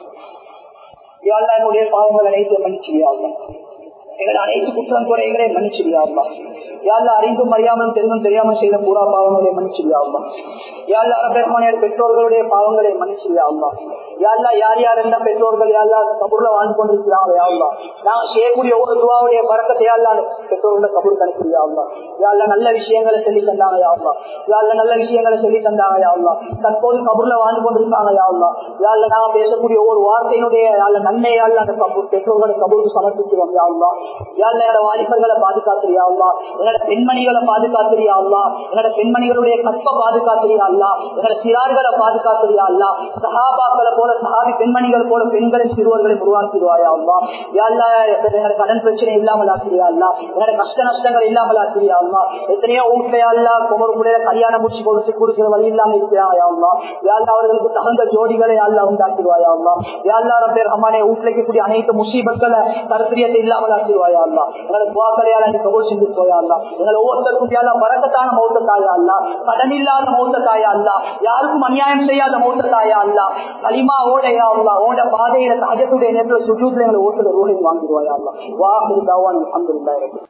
என்னுடைய பாவங்கள் அனைத்து மன்னிச்சுவியாங்க எங்களை அனைத்து குற்றம் குறைகளை மன்னிச்சுவியாமா யாழ்ல அறிந்தும் அறியாமல் தெரிந்தும் தெரியாமல் செய்த பூரா பாவங்களை மன்னிச்சுவியாமா யாழ்ல அரபெருமானிய பெற்றோர்களுடைய பாவங்களை மன்னிச்சுவியாமா யாழ்லா யார் யார் எந்த பெற்றோர்கள் யாழ்லா கபூர்ல வாழ்ந்து கொண்டிருக்கிறாங்க யாழ்லா நாங்கள் செய்யக்கூடிய ஒவ்வொரு துவாவுடைய பறக்கத்தை யாழ்லா பெற்றோர்கள கபூர் கணிக்கிறாங்களா யாழ்ல நல்ல விஷயங்களை சொல்லி தந்தாங்க யாழ்லா யாழ்ல நல்ல விஷயங்களை சொல்லி தந்தாங்க யாழ்லா தற்போது கபூர்ல வாழ்ந்து கொண்டிருக்காங்க யாழ்லா யாழ்ல நாங்கள் பேசக்கூடிய ஒவ்வொரு வார்த்தையினுடைய யாழ்ல நன்மையால் அந்த கபூர் பெற்றோர்களை கபூருக்கு சமர்ப்பிக்கிறோம் யாழ்லா யாழ்ல என்னோட வாலிபர்களை பாதுகாத்திரியா அல்லா என்னோட பெண்மணிகளை பாதுகாத்திரியா அல்லா என்னோட பெண்மணிகளுடைய கற்ப பாதுகாத்திரியா அல்லா என்னோட சிறார்களை பாதுகாத்திரியா அல்லா சஹாபாக்களை போல சஹாபி பெண்மணிகள் போல பெண்களை சிறுவர்களை உருவாக்கிடுவாயா அல்லா யாழ்லா என்னோட கடன் பிரச்சனை இல்லாமல் ஆக்கிறியா அல்லா என்னோட கஷ்ட நஷ்டங்கள் இல்லாமல் ஆக்கிறியா அல்லா எத்தனையோ வீட்டுல அல்லா குமர் கூட கல்யாணம் முடிச்சு கொடுத்து கொடுக்கிற வழி இல்லாம இருக்கிறாயா அல்லா யாழ்லா அவர்களுக்கு தகுந்த ஜோடிகளை அல்லா உண்டாக்கிடுவாயா அல்லா யாழ்லா ரப்பே ரஹ்மானே வீட்டுல இருக்கக்கூடிய அனைத்து முசீபத்களை கருத்திரியத்தை இல்லாமல் ஆக்கிடுவாயா அல்லா எங்களை துவாக்கரையால நீ கபூல் செஞ்சு போயா அல்லா எங்களை ஒவ்வொருத்தருக்கும் யாரா பறக்கத்தான மௌத்த தாயா அல்லா கடன் இல்லாத மௌத்த தாயா அல்லா யாருக்கும் அநியாயம் செய்யாத மௌத்த தாயா அல்லா களிமா ஓடையா அல்லா ஓட பாதையில சகஜத்துடைய நேரத்தில் சுஜூத்துல எங்களை ஓட்டுல ரூஹை வாங்கிடுவாயா அல்லா வாஹு தாவான் அல்ஹம்துலில்லாஹி